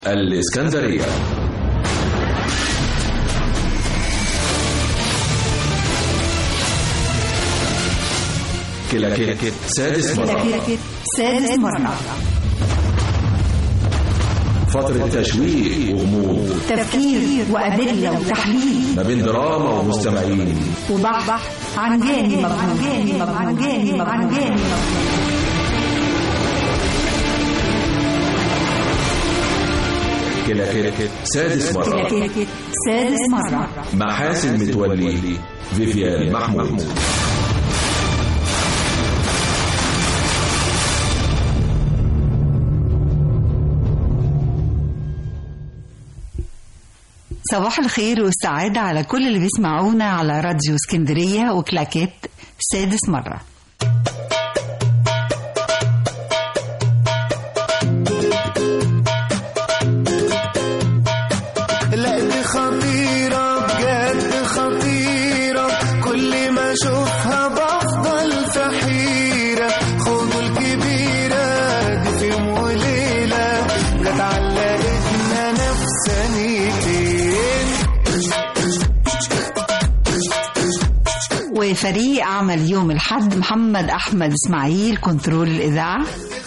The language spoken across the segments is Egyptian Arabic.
الإسكندرية كلاكيت سادس مرة كلاكيت سادس مرة فترة تشويق وغموض تفكير وأدلة وتحليل ما بين دراما ومستمعين وبحث عن جاني مجهول جاني مجهول جاني مجهول جاني كلاكيت سادس مرة كلاكيت سادس مرة مع حاسن متولي فيفيان محمود صباح الخير والسعادة على كل اللي بيسمعونا على راديو اسكندرية وكلاكيت سادس مرة لا دي خطيرة بجد خطيرة كل ما اشوفها بفضل في حيرة خدوا الكبيرة دي في يوم وليلة جت علقتنا نفسانيتين وفريق عمل يوم الحد محمد أحمد إسماعيل كنترول الإذاعة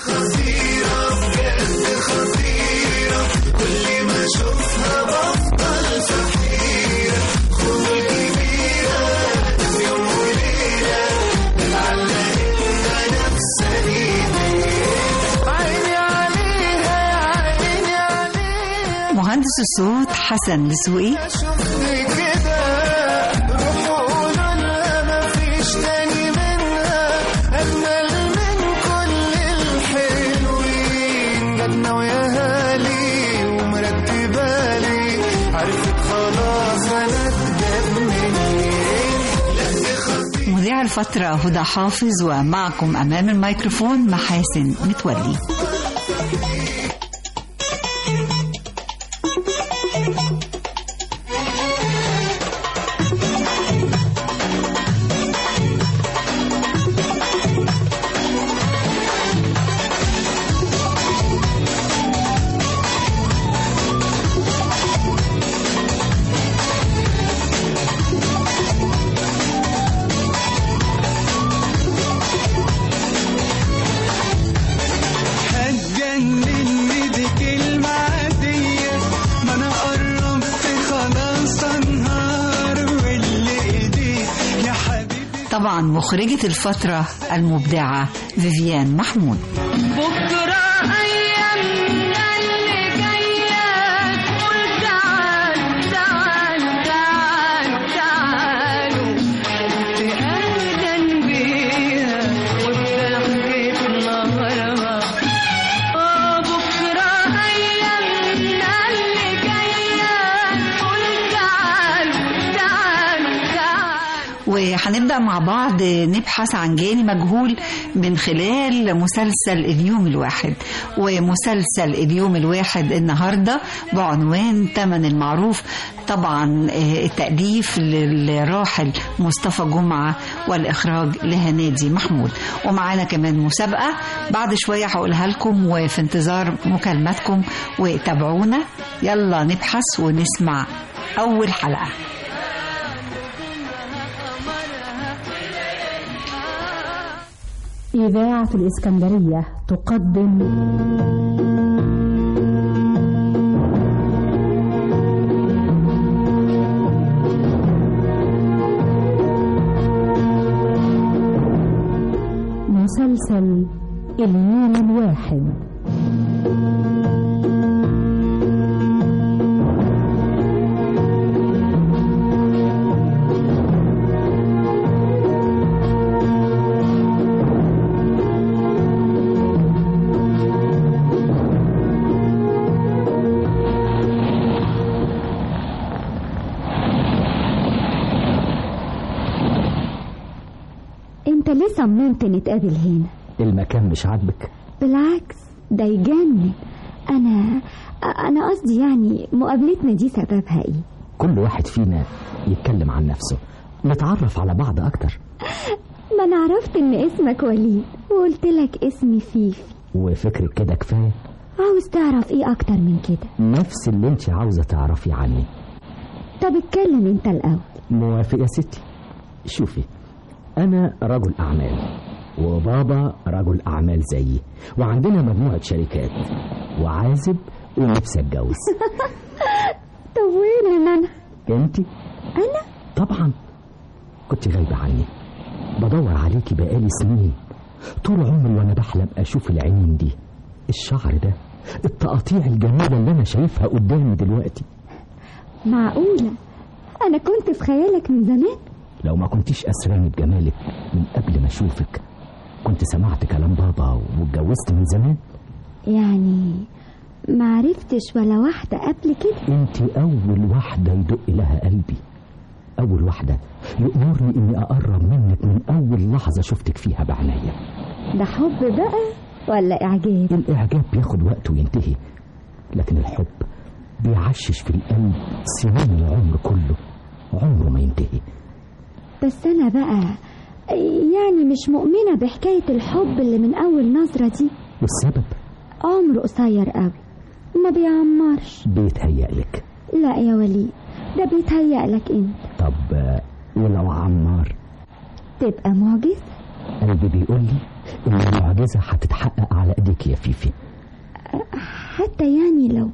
عيني عليها يا عيني عليها مهندس الصوت حسن دسوقي شوفني كده روحوا قولوا لها مفيش تاني منها أجمل من كل الحلوين جنة ويا هالي ومرتبة لي عرفت خلاص أنا اتجاب منين لا دي خطيرة مذيع الفترة هدى حافظ ومعكم أمام الميكروفون محاسن متولي هتجنني دي كلمة عادية ما أنا قربت خلاص أنهار واللي إيديك يا حبيبي طبعا مخرجة الفترة المبدعة فيفيان محمود بكرة أيامنا اللي جاية تقول تعالوا تعالوا تعالوا تعالوا تأذن بيها وبضحكة نهارها آه بكرة أيامنا اللي جاية تقول تعالوا تعالوا تعالوا وهنبدأ مع بعض نبحث عن جاني مجهول من خلال مسلسل اليوم الواحد ومسلسل اليوم الواحد النهاردة بعنوان تمن المعروف طبعا آه، التأليف للراحل مصطفى جمعة والإخراج لهنادي محمود ومعانا كمان مسابقة بعد شوية هقولها لكم وفي انتظار مكالماتكم وتابعونا يلا نبحث ونسمع أول حلقة إذاعة الإسكندرية تقدم مسلسل اليوم الواحد انت ليه صممت نتقابل هنا المكان مش عاجبك بالعكس ده يجنن انا انا قصدي يعني مقابلتنا دي سببها ايه كل واحد فينا يتكلم عن نفسه نتعرف على بعض أكتر ما انا عرفت ان اسمك وليد وقلت لك اسمي فيفي وفكرك كده كفاية عاوز تعرف ايه اكتر من كده نفس اللي انت عاوزة تعرفي عني طب اتكلم انت الاول موافق يا ستي شوفي أنا رجل أعمال وبابا رجل أعمال زيي وعندنا مجموعة شركات وعازب ونفسي أتجوز طب وين انا أنت انا طبعا كنت غايبة عني بدور عليكي بقالي سنين طول عمري وأنا بحلم أشوف العينين دي الشعر ده التقاطيع الجميلة اللي أنا شايفها قدامي دلوقتي معقولة انا كنت في خيالك من زمان لو ما كنتيش أسراني بجمالك من قبل ما أشوفك كنت سمعت كلام بابا واتجوزت من زمان يعني ما عرفتش ولا واحدة قبل كده انت أول واحدة يدق لها قلبي أول واحدة يأمرني إني أقرب منك من أول لحظة شفتك فيها بعناية ده حب بقى ولا اعجاب الإعجاب بياخد وقت وينتهي لكن الحب بيعشش في القلب سنين العمر كله عمره ما ينتهي بس انا بقى يعني مش مؤمنة بحكاية الحب اللي من اول نظرة دي والسبب عمره قصير قوي ما بيعمرش بيتهيألك لا يا وليد ده بيتهيألك انت طب آه، ولو عمار تبقى معجزة قلبي بيقول لي إن المعجزة هتتحقق على إيديك يا فيفي حتى يعني لو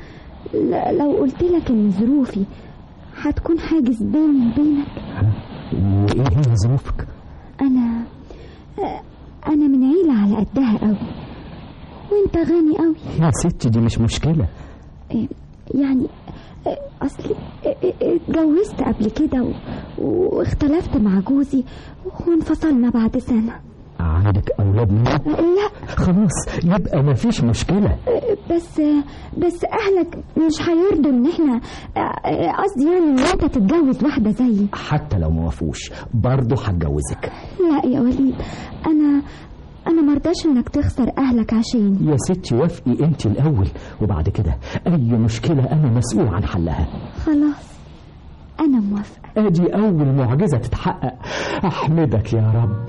لو قلت لك ان ظروفي هتكون حاجز بيني وبينك ها؟ وإيه هي ظروفك؟ انا انا من عيلة على قدها قوي وانت غني قوي يا ستي دي مش مشكلة يعني اصل اتجوزت قبل كده و... واختلفت مع جوزي وانفصلنا بعد سنة عندك أولاد منه؟ لا خلاص يبقى مفيش مشكلة بس بس اهلك مش هيرضوا ان احنا قصدي يعني ان انت تتجوز واحدة زيي حتى لو ما وافوش برضه هتجوزك لا يا وليد انا انا مرضاش انك تخسر اهلك عشاني يا ستي وافقي انت الأول وبعد كده أي مشكلة أنا مسؤول عن حلها خلاص انا موافقة ادي أول معجزة تتحقق أحمدك يا رب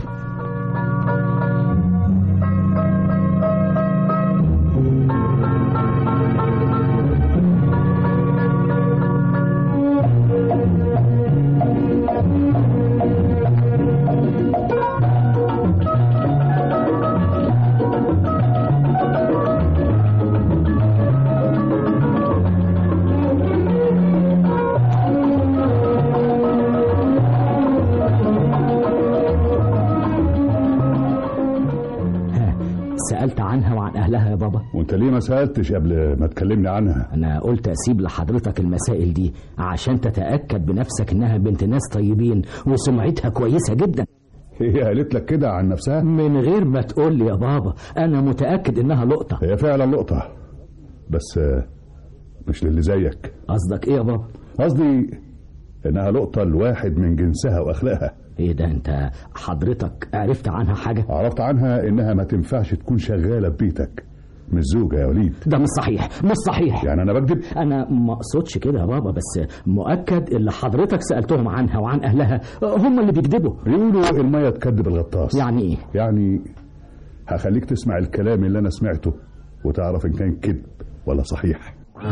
ها سألت عنها وعن أهلها يا بابا وانت ليه ما سألتش قبل ما تكلمني عنها أنا قلت أسيب لحضرتك المسائل دي عشان تتأكد بنفسك إنها بنت ناس طيبين وسمعتها كويسة جدا هي قالت لك كده عن نفسها من غير ما تقول لي يا بابا أنا متأكد إنها لقطة هي فعلا لقطة بس آه، مش للي زيك قصدك إيه يا بابا قصدي انها لقطة لواحد من جنسها واخلاقها إيه ده أنت حضرتك عرفت عنها حاجة عرفت عنها انها ما تنفعش تكون شغالة في بيتك مش زوجة يا وليد ده مش صحيح مش صحيح يعني انا بكذب انا ما اقصدش كده يا بابا بس مؤكد اللي حضرتك سالتهم عنها وعن اهلها هم اللي بيكذبوا يقولوا المية تكذب الغطاس يعني ايه يعني هخليك تسمع الكلام اللي انا سمعته وتعرف ان كان كذب ولا صحيح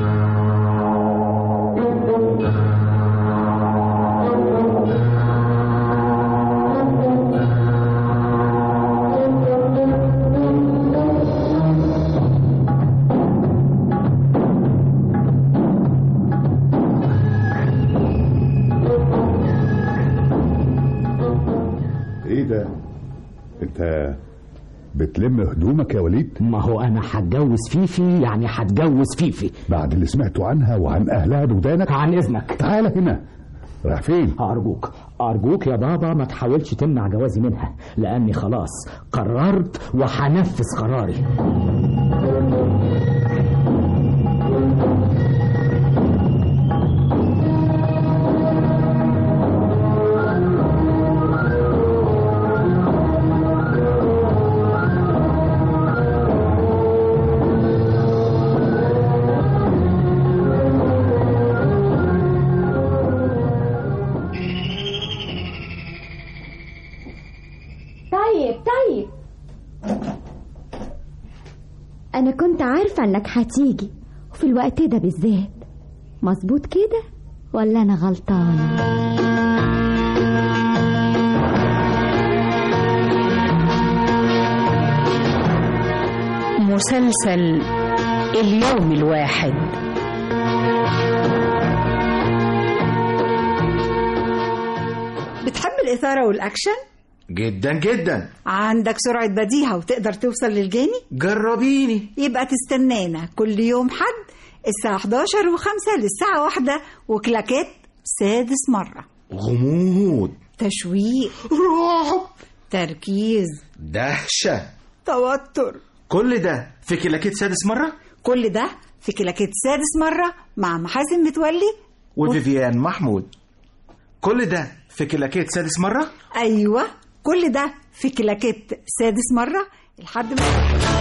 ايه ده انت بتلم هدومك يا وليد ما هو انا هتجوز فيفي يعني هتجوز فيفي بعد اللي سمعته عنها وعن اهلها بودانك عن اذنك تعال هنا رايح فين ارجوك ارجوك يا بابا ما تحاولش تمنع جوازي منها لاني خلاص قررت وهنفذ قراري طيب طيب انا كنت عارف عارفة انك هتيجي وفي الوقت ده بالذات مظبوط كده ولا انا غلطانة مسلسل اليوم الواحد بتحب الإثارة والأكشن؟ جدا جدا عندك سرعة بديهة وتقدر توصل للجاني؟ جربيني يبقى تستنانا كل يوم حد الساعة 11 و5 للساعة واحدة وكلاكات سادس مرة غموض تشويق رعب تركيز دهشة توتر كل ده في كلاكيت سادس مرة كل ده في كلاكيت سادس مرة مع محاسن متولي وفيفيان محمود كل ده في كلاكيت سادس مرة أيوة كل ده في كلاكيت سادس مرة لحد ما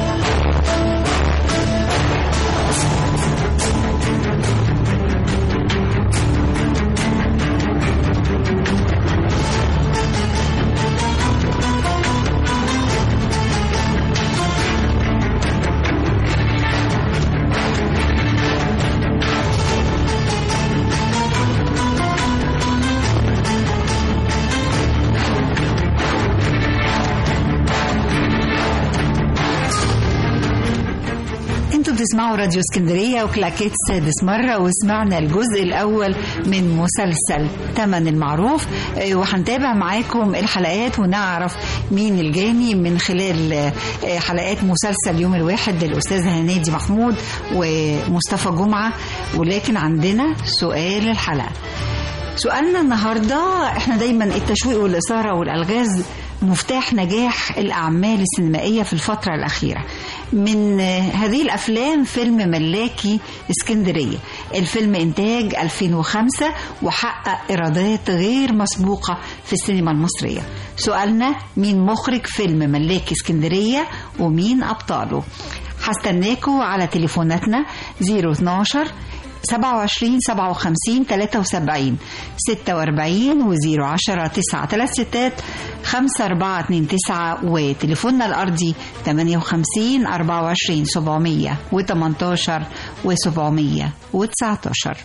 انتوا بتسمعوا راديو اسكندريه وكلاكيت سادس مره وسمعنا الجزء الاول من مسلسل تمن المعروف آه، وهنتابع معاكم الحلقات ونعرف مين الجاني من خلال آه، حلقات مسلسل يوم الواحد للاستاذ هنادي محمود ومصطفى جمعه ولكن عندنا سؤال الحلقه سؤالنا النهارده احنا دايما التشويق والاثاره والالغاز مفتاح نجاح الاعمال السينمائيه في الفتره الاخيره من آه، هذه الافلام فيلم ملاكي اسكندريه الفيلم انتاج 2005 وحقق ايرادات غير مسبوقه في السينما المصريه سؤالنا مين مخرج فيلم ملاكي اسكندريه ومين ابطاله هستناكوا على تليفوناتنا 012 27 57 73 46 و 010 9 3 ستات 5 4 2 9 وتليفوننا الأرضي 58 24 700 و 18 و 719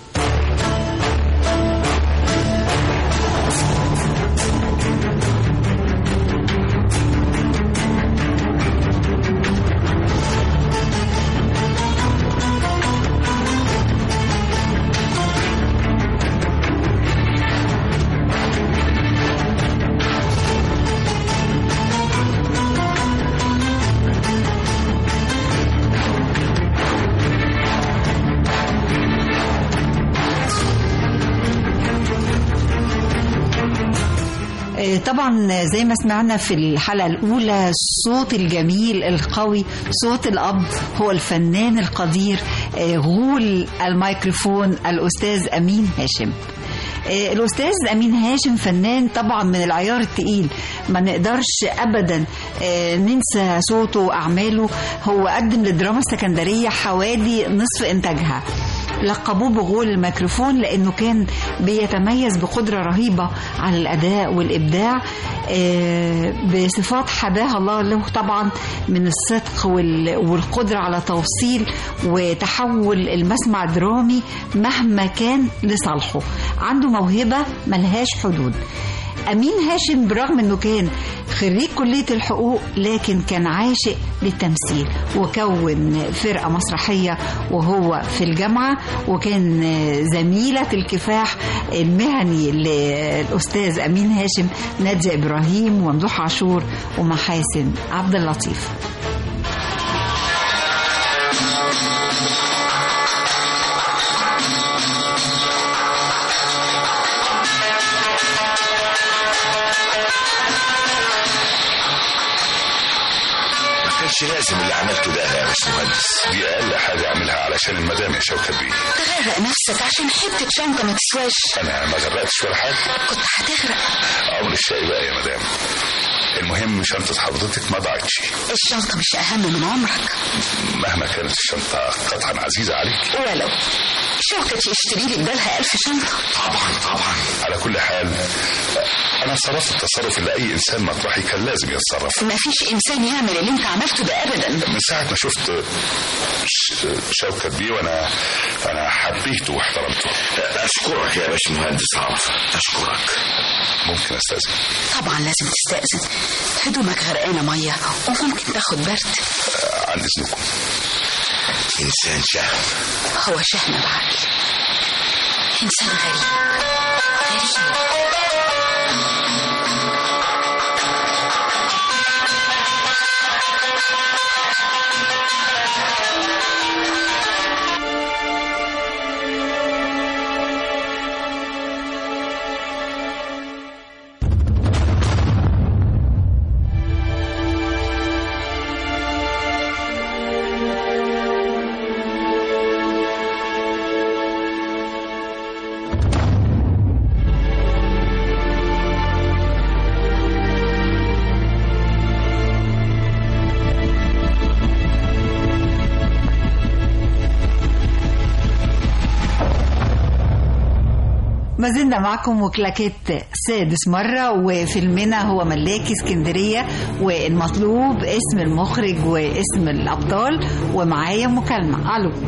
آه، طبعا زي ما سمعنا في الحلقة الأولى الصوت الجميل القوي صوت الأب هو الفنان القدير آه، غول الميكروفون الأستاذ أمين هاشم آه، الأستاذ أمين هاشم فنان طبعا من العيار التقيل ما نقدرش أبدا آه، ننسى صوته وأعماله هو قدم للدراما السكندرية حوالي نصف إنتاجها لقبوه بغول الميكروفون لانه كان بيتميز بقدره رهيبه على الاداء والابداع آه، بصفات حباها الله له طبعا من الصدق وال- والقدره على توصيل وتحول المسمع الدرامي مهما كان لصالحه عنده موهبه ملهاش حدود أمين هاشم برغم أنه كان خريج كلية الحقوق لكن كان عاشق للتمثيل وكون فرقة مسرحية وهو في الجامعة وكان زميلة الكفاح المهني للأستاذ أمين هاشم نادية إبراهيم وممدوح عاشور ومحاسن عبد اللطيف ما كانش لازم اللي عملته ده يا باشمهندس دي اقل حاجه اعملها علشان المدام يا شوكت بيه تغرق نفسك عشان حتة شنطة ما تسواش انا ما غرقتش ولا حاجه كنت هتغرق امر الشقي بقى يا مدام المهم شنطة حضرتك ما ضاعتش الشنطة مش أهم من عمرك مهما كانت الشنطة قطعا عزيزة عليك ولو شوكة يشتري لي بدالها ألف شنطة طبعا طبعا على كل حال انا اتصرفت التصرف اللي اي انسان مطرحي كان لازم يتصرف ما فيش إنسان يعمل اللي أنت عملته ده أبدا من ساعه ما شفت ش- شوكت بيه وانا انا حبيته واحترمته اشكرك يا باشمهندس عرفه اشكرك ممكن استاذن طبعا لازم تستأذن هدومك غرقانة مية وممكن تاخد برد عن اذنكم انسان شهم هو شهم بعقل إنسان غريب غريب ما زلنا معكم وكلاكيت سادس مرة وفيلمنا هو ملاكي اسكندرية والمطلوب اسم المخرج واسم الأبطال ومعايا مكالمة ألو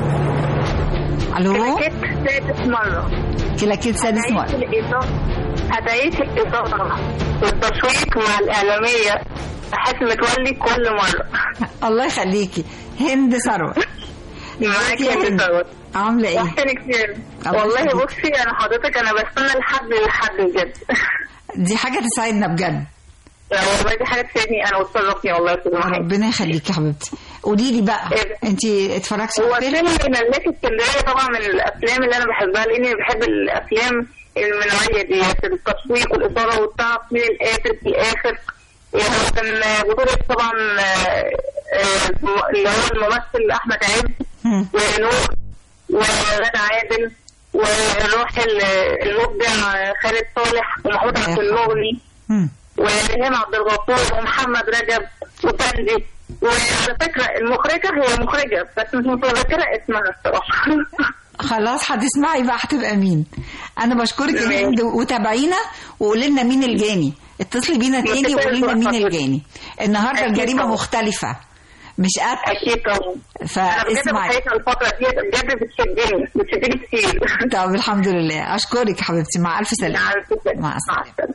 ألو كلاكيت سادس مرة كلاكيت سادس مرة هداية الإدارة والتشويق مع الإعلامية حسن متولي كل مرة الله يخليكي هند ثروت معاكي يا هند ثروت عاملة ايه؟ وحشاني كتير الله والله يخليك. بصي أنا حضرتك أنا بستنى لحد لحد بجد دي حاجة تسعدنا بجد لا والله دي حاجة تفيدني أنا وتشرفني والله يا أستاذ محمد ربنا يخليكي يا حبيبتي قولي لي بقى انت اتفرجتي هو على فيلم الفيلم؟ ملاك اسكندرية طبعا من الأفلام اللي أنا بحبها لأني بحب الأفلام النوعية دي التشويق والإثارة والتعب من الآخر في الآخر يعني هو كان بطولة طبعا آه، آه، اللي هو الممثل أحمد عز ونور وغادة عادل وروح ال- المبدع خالد صالح ومحمود عبد المغني وريهام عبد الغفور ومحمد رجب وفندي وعلى فكرة المخرجة هي مخرجة بس مش متذكرة اسمها الصراحة خلاص هتسمعي بقى هتبقى مين انا بشكرك يا هند وتابعينا وقولي لنا مين الجاني اتصلي بينا تاني وقولي لنا مين الجاني النهارده أكيد الجريمه طبعا. مختلفه مش قتل أكيد طبعا أنا بجد فاسمعي بحيث الفترة دي بجد بتشدني بتشدني كتير طب الحمد لله اشكرك يا حبيبتي مع الف سلامه مع السلامه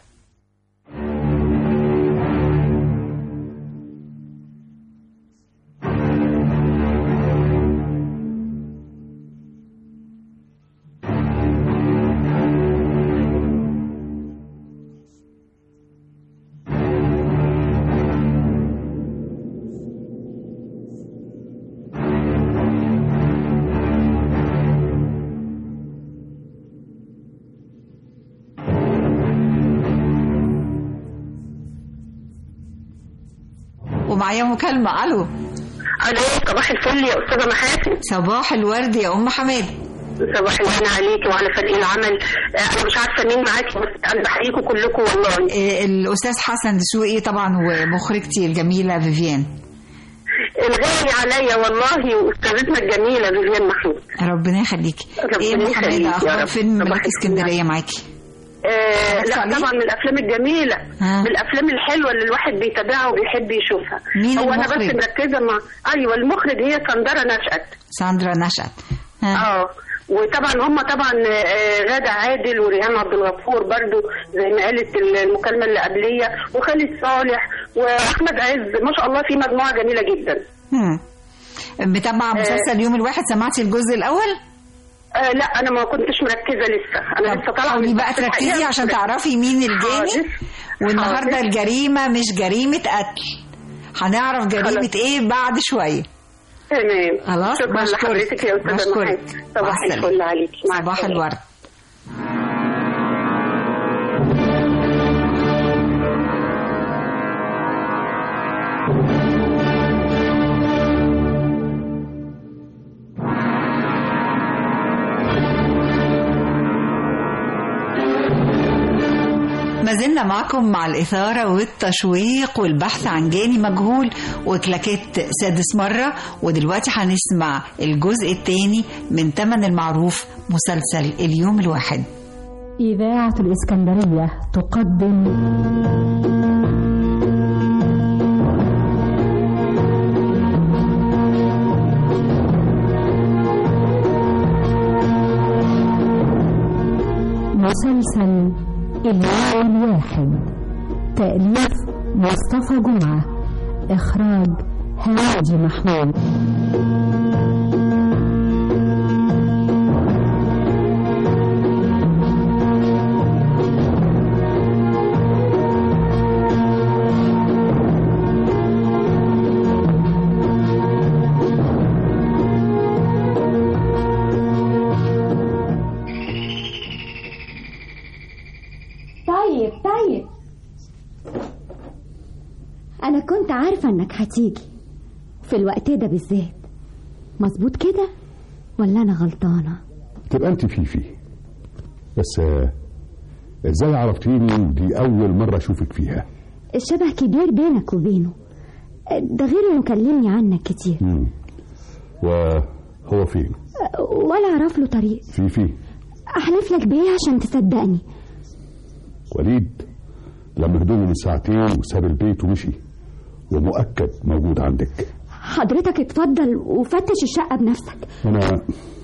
ومعايا مكالمه الو الو صباح الفل يا استاذه محاسن صباح الورد يا ام حماد صباح الهنا عليكي وعلى فريق العمل آه، انا مش عارفه مين معاكي بس انا بحييكم كلكم والله إيه، الاستاذ حسن دسوقي طبعا ومخرجتي الجميله فيفيان الغالي عليا والله واستاذتنا الجميله فيفيان محمود ربنا يخليكي ايه يا ام ربنا حماد يخليك يا اخبار رب. فيلم صباح ملاك اسكندريه معاكي آه اتفرجت لا عليه؟ طبعا من الافلام الجميله ها. من الافلام الحلوه اللي الواحد بيتابعها وبيحب يشوفها مين هو انا المخرج؟ بس مركزه مع ايوه المخرج هي سندره نشأت ساندرا نشأت اه وطبعا هم طبعا آه، غادة عادل وريهام عبد الغفور برضو زي ما قالت المكالمه اللي قبليه وخالد صالح واحمد عز ما شاء الله في مجموعه جميله جدا هم. متابعه مسلسل يوم الواحد سمعتي الجزء الاول آه لا انا ما كنتش مركزه لسه انا لسه طالعه حاولي من بقى بحث تركزي الحقيقة. عشان تعرفي مين الجاني حاضر. والنهارده حاضر. الجريمه مش جريمه قتل هنعرف جريمه ايه بعد شويه تمام خلاص شكرا بشكرك لحضرتك يا استاذه بشكرك محمد مع صباح السلامة. الفل عليكي مع صباح السلامة. الورد ما زلنا معكم مع الإثارة والتشويق والبحث عن جاني مجهول وكلاكيت سادس مرة ودلوقتي هنسمع الجزء الثاني من تمن المعروف مسلسل اليوم الواحد إذاعة الإسكندرية تقدم مسلسل اليوم الواحد تأليف مصطفى جمعة إخراج هادي محمود طيب طيب أنا كنت عارفة إنك هتيجي في الوقت ده بالذات مظبوط كده ولا أنا غلطانة تبقى انت فيفي بس آه، ازاي عرفتيني ودي اول مره اشوفك فيها الشبه كبير بينك وبينه ده غير إنه كلمني عنك كتير مم. وهو فين ولا أعرف له طريق فيفي أحلف لك بإيه عشان تصدقني وليد لما هدومه من ساعتين وساب البيت ومشي ومؤكد موجود عندك حضرتك اتفضل وفتش الشقة بنفسك انا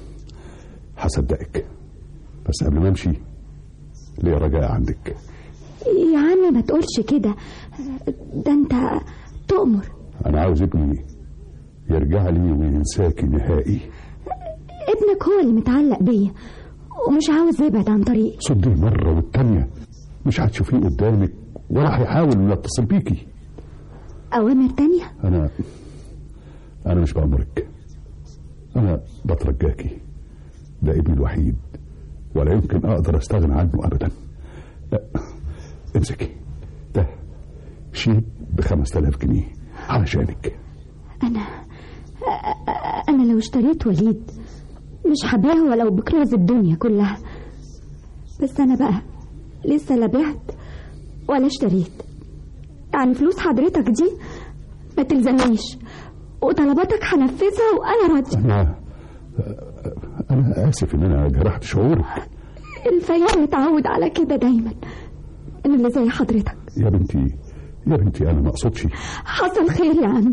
هصدقك بس قبل ما امشي ليه رجاء عندك يا عم ما تقولش كده ده انت تؤمر انا عاوز ابني يرجع لي وينساكي نهائي ابنك هو اللي متعلق بيا ومش عاوز يبعد عن طريقي صدي مرة والتانية مش هتشوفيه قدامك ولا هيحاول انه يتصل بيكي أوامر تانية انا انا مش بأمرك انا بترجاكي ده ابني الوحيد ولا يمكن اقدر استغنى عنه ابدا لا امسكي ده شيء بخمس تلاف جنيه علشانك أنا أنا لو اشتريت وليد مش هبيعه ولو بكنوز الدنيا كلها بس أنا بقى لسه لا بعت ولا اشتريت يعني فلوس حضرتك دي ما تلزمنيش وطلباتك هنفذها وأنا راضية انا انا اسف ان انا جرحت شعورك الفياء متعود على كده دايما إن اللي زي حضرتك يا بنتي يا بنتي انا ما اقصدش حصل خير يا عم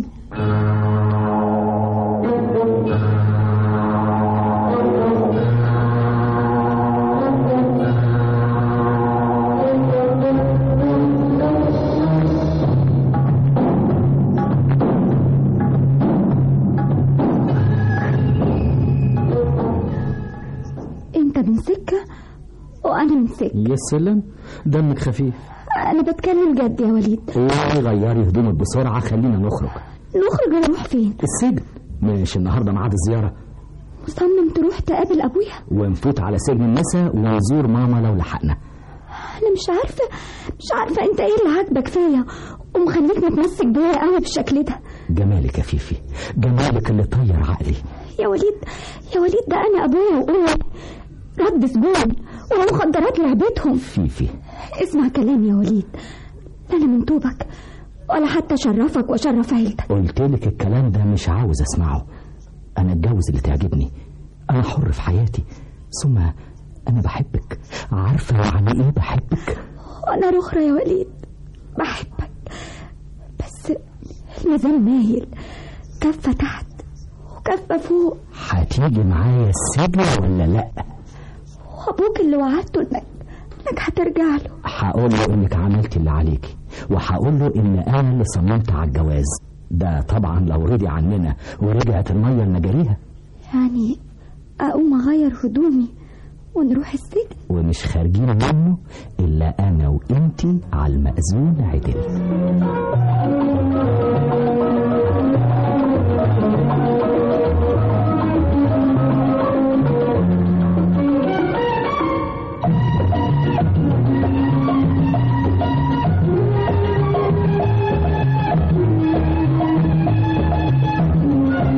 انت من سكة وانا من سكة يا سلام دمك خفيف انا بتكلم جد يا وليد قومي غيري هدومك بسرعة خلينا نخرج نخرج نروح فين السجن مش النهاردة ميعاد الزيارة مصمم تروح تقابل ابويا ونفوت على سجن النساء ونزور ماما لو لحقنا انا مش عارفة مش عارفة انت ايه اللي عاجبك فيا ومخليك متمسك بيا قوي بالشكل ده جمالك يا فيفي جمالك اللي طير عقلي يا وليد يا وليد ده انا ابويا وامي رد سجون والمخدرات لعبتهم فيفي اسمع كلامي يا وليد لا انا من طوبك ولا حتى شرفك وشرف عيلتك قلت لك الكلام ده مش عاوز اسمعه انا اتجوز اللي تعجبني انا حر في حياتي ثم انا بحبك عارفه يعني ايه بحبك وانا رخرة يا وليد بحبك بس الميزان مايل كفة تحت وكفة فوق هتيجي معايا السجن ولا لا وابوك اللي وعدته انك انك هترجع له هقول له انك عملت اللي عليكي وهقول له ان انا اللي صممت على الجواز ده طبعا لو رضي عننا ورجعت الميه لمجاريها يعني اقوم اغير هدومي ونروح السجن ومش خارجين منه الا انا وانتي على المأذون عدل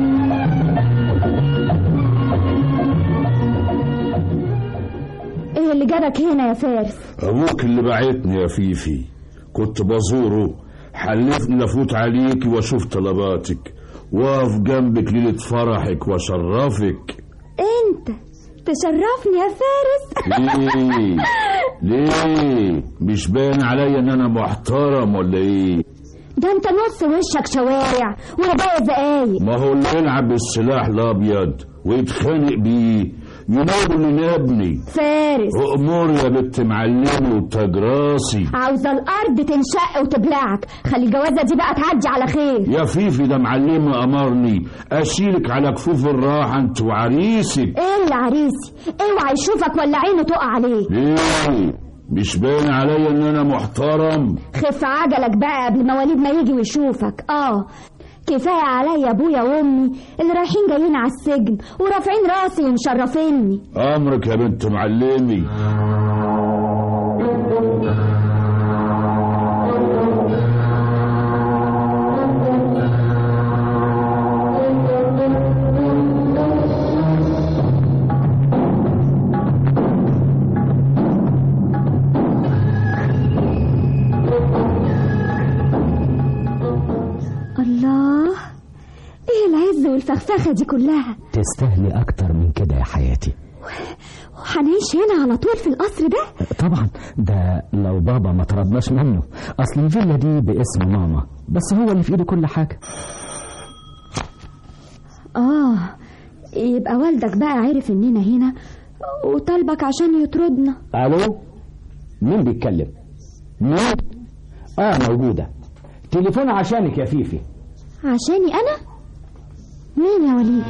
ايه اللي جابك هنا يا فارس ابوك اللي بعتني يا فيفي كنت بزوره حلفني لفوت عليك واشوف طلباتك واقف جنبك ليلة فرحك واشرفك انت تشرفني يا فارس ليه ليه مش باين عليا ان انا محترم ولا ايه ده انت نص وشك شوارع ورباية دقايق ما هو اللي يلعب بالسلاح الابيض ويتخانق بيه ينور من ابني فارس امور يا بنت معلمي وتاج راسي عاوزة الأرض تنشق وتبلعك خلي الجوازة دي بقى تعدي على خير يا فيفي ده معلمي امرني اشيلك على كفوف الراحه انت وعريسك ايه اللي عريسي اوعى يشوفك ولا عينه تقع عليك ليه مش باين عليا ان انا محترم خف عجلك بقى قبل ما وليد ما يجي ويشوفك اه كفاية عليا ابويا وامي اللي رايحين جايين على السجن ورافعين راسي ومشرفيني امرك يا بنت معلمي الله ايه العز والفخفخة دي كلها تستاهلي أكتر من كده يا حياتي وهنعيش هنا على طول في القصر ده طبعا ده لو بابا ما طردناش منه أصل الفيلا دي باسم ماما بس هو اللي في إيده كل حاجة اه يبقى والدك بقى عرف اننا هنا وطالبك عشان يطردنا ألو مين بيتكلم مين آه موجودة تليفون عشانك يا فيفي عشاني انا مين يا وليد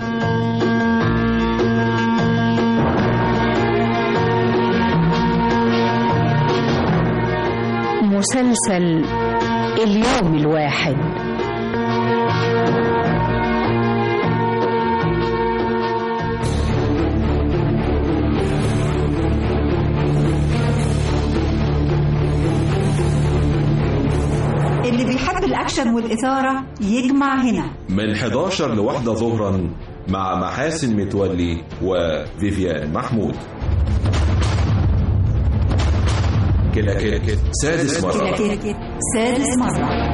مسلسل اليوم الواحد اللي بيحب الأكشن والإثارة يجمع هنا من 11 لواحدة ظهرا مع محاسن متولي وفيفيان محمود كلاكيت سادس مرة كلاكيت سادس مرة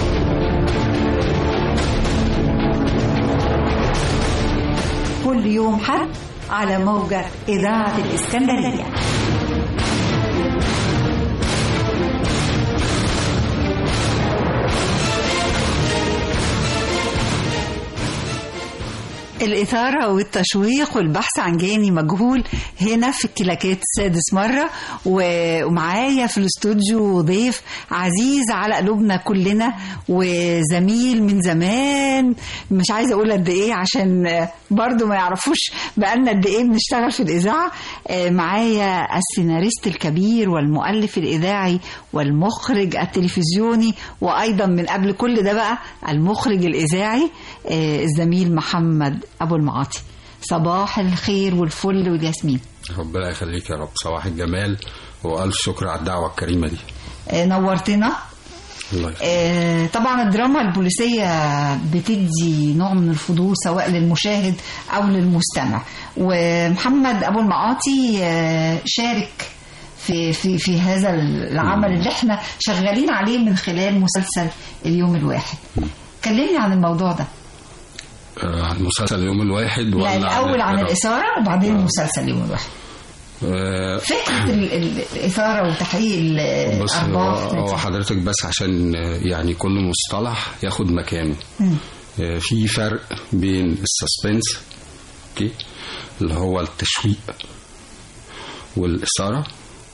كل يوم حد على موجة إذاعة الإسكندرية الإثارة والتشويق والبحث عن جاني مجهول هنا في الكلاكات السادس مرة و- ومعايا في الاستوديو ضيف عزيز على قلوبنا كلنا وزميل من زمان مش عايزة أقول قد إيه عشان برضو ما يعرفوش بقالنا قد إيه بنشتغل في الإذاعة آه، معايا السيناريست الكبير والمؤلف الإذاعي والمخرج التلفزيوني وأيضا من قبل كل ده بقى المخرج الإذاعي آه، الزميل محمد أبو المعاطي صباح الخير والفل والياسمين ربنا يخليك يا رب صباح الجمال والف شكر على الدعوه الكريمه دي آه، نورتنا الله يخليك. آه، طبعا الدراما البوليسية بتدي نوع من الفضول سواء للمشاهد أو للمستمع ومحمد أبو المعاطي آه، شارك في في في هذا العمل اللي احنا شغالين عليه من خلال مسلسل اليوم الواحد كلمني عن الموضوع ده آه، عن مسلسل اليوم الواحد ولا لا الأول عن الدراما؟ الإثارة وبعدين المسلسل اليوم الواحد آه، فكرة ال- ال- الإثارة وتحقيق بص هو الأرباح هو حضرتك بس عشان آه، يعني كل مصطلح ياخد مكانه مم. آه، في فرق بين السسبنس اوكي اللي هو التشويق والإثارة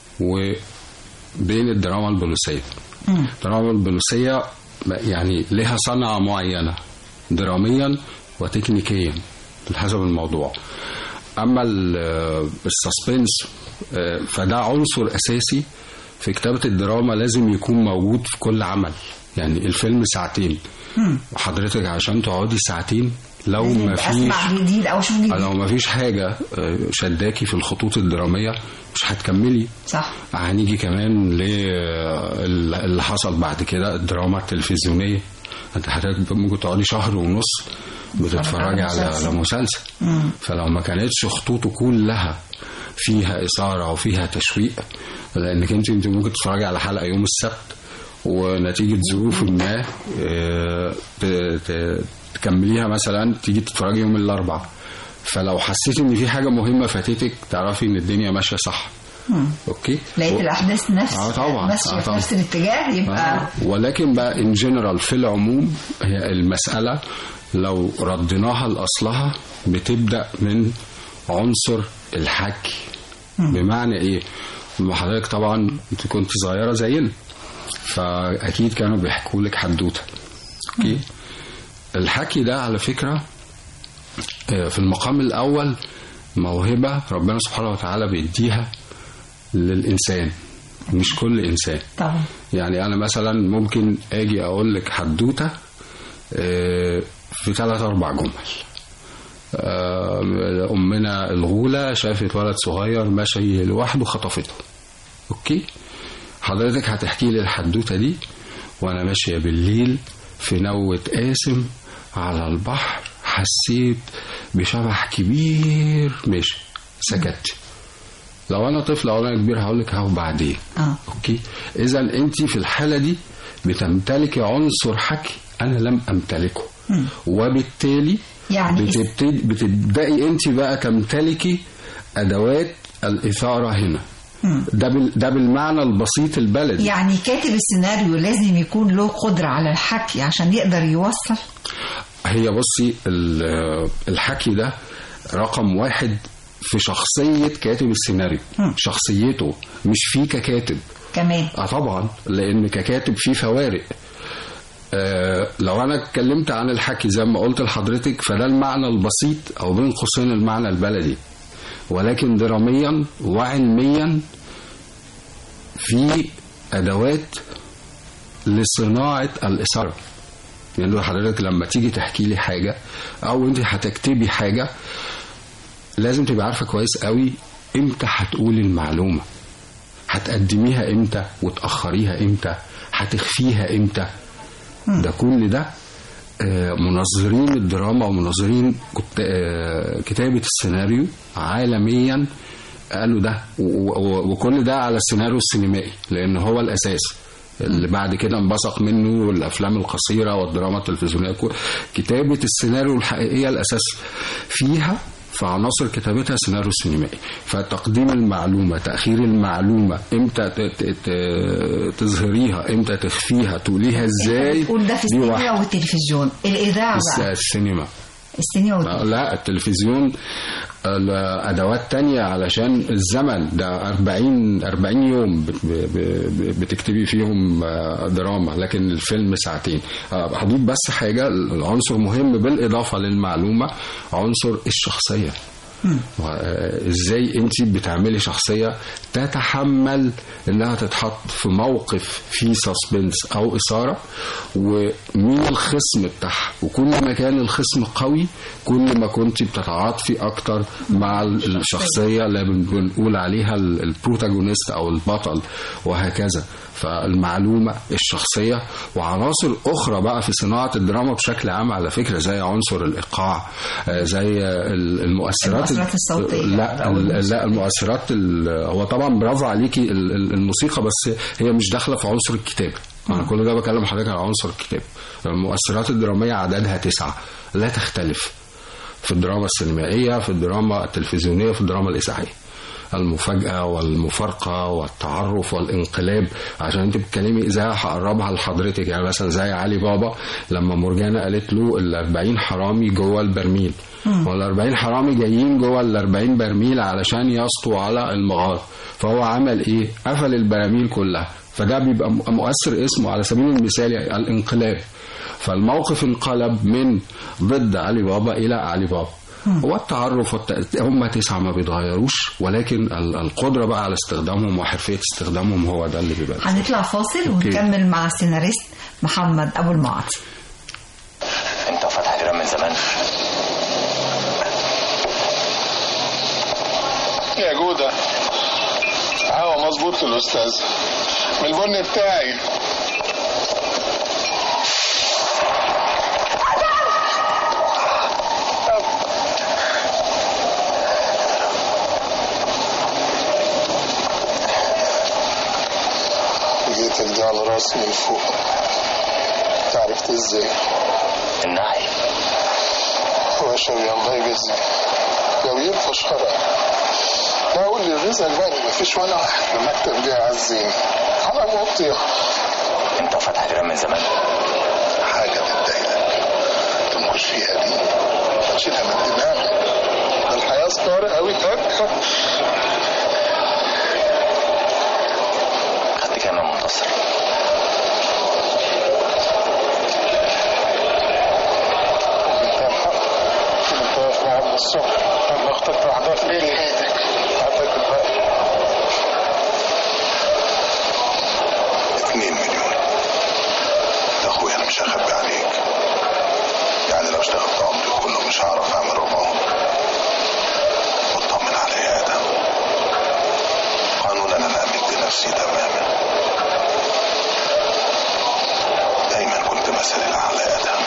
وبين الدراما البوليسية مم. الدراما البوليسية يعني لها صنعة معينة دراميا وتكنيكيا حسب الموضوع أما ال- السسبنس آه، فده عنصر أساسي في كتابة الدراما لازم يكون موجود في كل عمل يعني الفيلم ساعتين مم. وحضرتك عشان تقعدي ساعتين لو لازم ما يبقى فيش أسمع جديد أو شوف جديد لو ما فيش حاجة آه، شداكي في الخطوط الدرامية مش هتكملي صح هنيجي كمان للي حصل بعد كده الدراما التلفزيونية انت حضرتك ممكن تقعدي شهر ونص بتتفرجي على مسلسل. على مسلسل مم. فلو ما كانتش خطوطه كلها فيها اثاره وفيها تشويق لانك انت انت ممكن تتفرجي على حلقه يوم السبت ونتيجه ظروف ما آه، ت- ت- تكمليها مثلا تيجي تتفرجي يوم الاربعاء فلو حسيت ان في حاجه مهمه فاتتك تعرفي ان الدنيا ماشيه صح مم. اوكي لقيت و- الاحداث نفس اه طبعا ماشيه آه في طبعا. نفس الاتجاه يبقى آه. ولكن بقى ان جنرال في العموم هي المسألة لو رديناها لأصلها بتبدأ من عنصر الحكي بمعنى ايه؟ ما حضرتك طبعا انت كنت صغيرة زينا فأكيد كانوا بيحكوا لك حدوتة اوكي الحكي ده على فكرة آه، في المقام الأول موهبة ربنا سبحانه وتعالى بيديها للإنسان مش كل إنسان طبعا يعني انا مثلا ممكن اجي اقول لك حدوته آه، في ثلاث اربع جمل آه، امنا الغوله شافت ولد صغير ماشي لوحده خطفته اوكي حضرتك هتحكي لي الحدوته دي وانا ماشيه بالليل في نوة قاسم على البحر حسيت بشبح كبير ماشي سكت لو انا طفل او انا كبير هقول لك اهو بعدين اه اوكي اذا انت في الحاله دي بتمتلكي عنصر حكي انا لم امتلكه مم. وبالتالي يعني بتبتدي بتبداي انت بقى تمتلكي ادوات الاثاره هنا مم. ده بال- ده بالمعنى البسيط البلدي يعني كاتب السيناريو لازم يكون له قدرة على الحكي عشان يقدر يوصل هي بصي ال- الحكي ده رقم واحد في شخصية كاتب السيناريو شخصيته مش فيه ككاتب كمان اه طبعا لان ككاتب في فوارق آه لو انا اتكلمت عن الحكي زي ما قلت لحضرتك فده المعنى البسيط او بين قوسين المعنى البلدي ولكن دراميا وعلميا في ادوات لصناعه الاثاره يعني حضرتك لما تيجي تحكي لي حاجه او انت هتكتبي حاجه لازم تبقى عارفه كويس قوي امتى هتقولي المعلومه هتقدميها امتى وتأخريها امتى هتخفيها امتى ده كل ده آه، منظرين الدراما ومنظرين كت- آه، كتابة السيناريو عالميا قالوا ده و- و- وكل ده على السيناريو السينمائي لأن هو الأساس اللي بعد كده انبثق منه الافلام القصيره والدراما التلفزيونيه كل- كتابه السيناريو الحقيقيه الاساس فيها في عناصر كتابتها سيناريو سينمائي فتقديم المعلومه تاخير المعلومه امتى ت- ت- ت- تظهريها امتى تخفيها تقوليها ازاي تقول ده في دي السينما واحدة. والتلفزيون الإذاعة الس- بقى السينما السينما والتلفزيون لا التلفزيون الادوات تانية علشان الزمن ده 40 40 يوم بت- ب- ب- بتكتبي فيهم آه، دراما لكن الفيلم ساعتين آه، هضيف بس حاجه العنصر مهم بالاضافه للمعلومه عنصر الشخصيه آه، ازاي انت بتعملي شخصيه تتحمل انها تتحط في موقف فيه سسبنس او اثاره ومين الخصم بتاعها وكل ما كان الخصم قوي كل ما كنت بتتعاطفي اكتر مع الشخصيه اللي بن- بنقول عليها ال- البروتاجونيست او البطل وهكذا فالمعلومه الشخصيه وعناصر اخرى بقى في صناعه الدراما بشكل عام على فكره زي عنصر الايقاع آه، زي ال- المؤثرات المؤثرات الصوتية لا أو ال- لا المؤثرات ال- هو طبعا برافو عليكي ال- ال- الموسيقى بس هي مش داخله في عنصر الكتابه انا كل ده بكلم حضرتك على عنصر الكتابه المؤثرات الدراميه عددها تسعه لا تختلف في الدراما السينمائيه في الدراما التلفزيونيه في الدراما الاذاعيه المفاجأة والمفارقة والتعرف والانقلاب عشان انت بتتكلمي اذاعة هقربها لحضرتك يعني مثلا زي علي بابا لما مرجانة قالت له ال 40 حرامي جوه البرميل وال 40 حرامي جايين جوه ال 40 برميل علشان يسطوا على المغارة فهو عمل ايه؟ قفل البراميل كلها فده بيبقى م- مؤثر اسمه على سبيل المثال يعني الانقلاب فالموقف انقلب من ضد علي بابا الى علي بابا والتعرف والت... هم تسعة ما بيتغيروش ولكن ال- القدرة بقى على استخدامهم وحرفية استخدامهم هو ده اللي بيبقى هنطلع فاصل أوكي. ونكمل مع السيناريست محمد أبو المعاطي انت وفتحي جيران من زمان يا جودة قهوة مظبوط الأستاذ من البن بتاعي على راسي من فوق انت عرفت ازاي النعي هو شوي الله يجزيك جميل فشخرة لا اقول لي الرزق بقى اللي مفيش ولا واحد في المكتب جاي يعزيني على موطية انت وفتحي جيران من زمان حاجة تضايقك تنكش فيها دي تشيلها من دماغك ده الحياة صغيرة قوي هك خدت كام يا منتصر انت الحق انت واقف معاهم من الصبح اما اخترت واحدة في ليلي هعطيك الباقي اتنين مليون يا اخويا انا مش هخبي عليك يعني لو اشتغلت عمري كله مش هعرف اعمل ربعهم واطمن عليا يا ادم قانونا انا امن بنفسي تماما دايما كنت مثل الاعلى يا ادم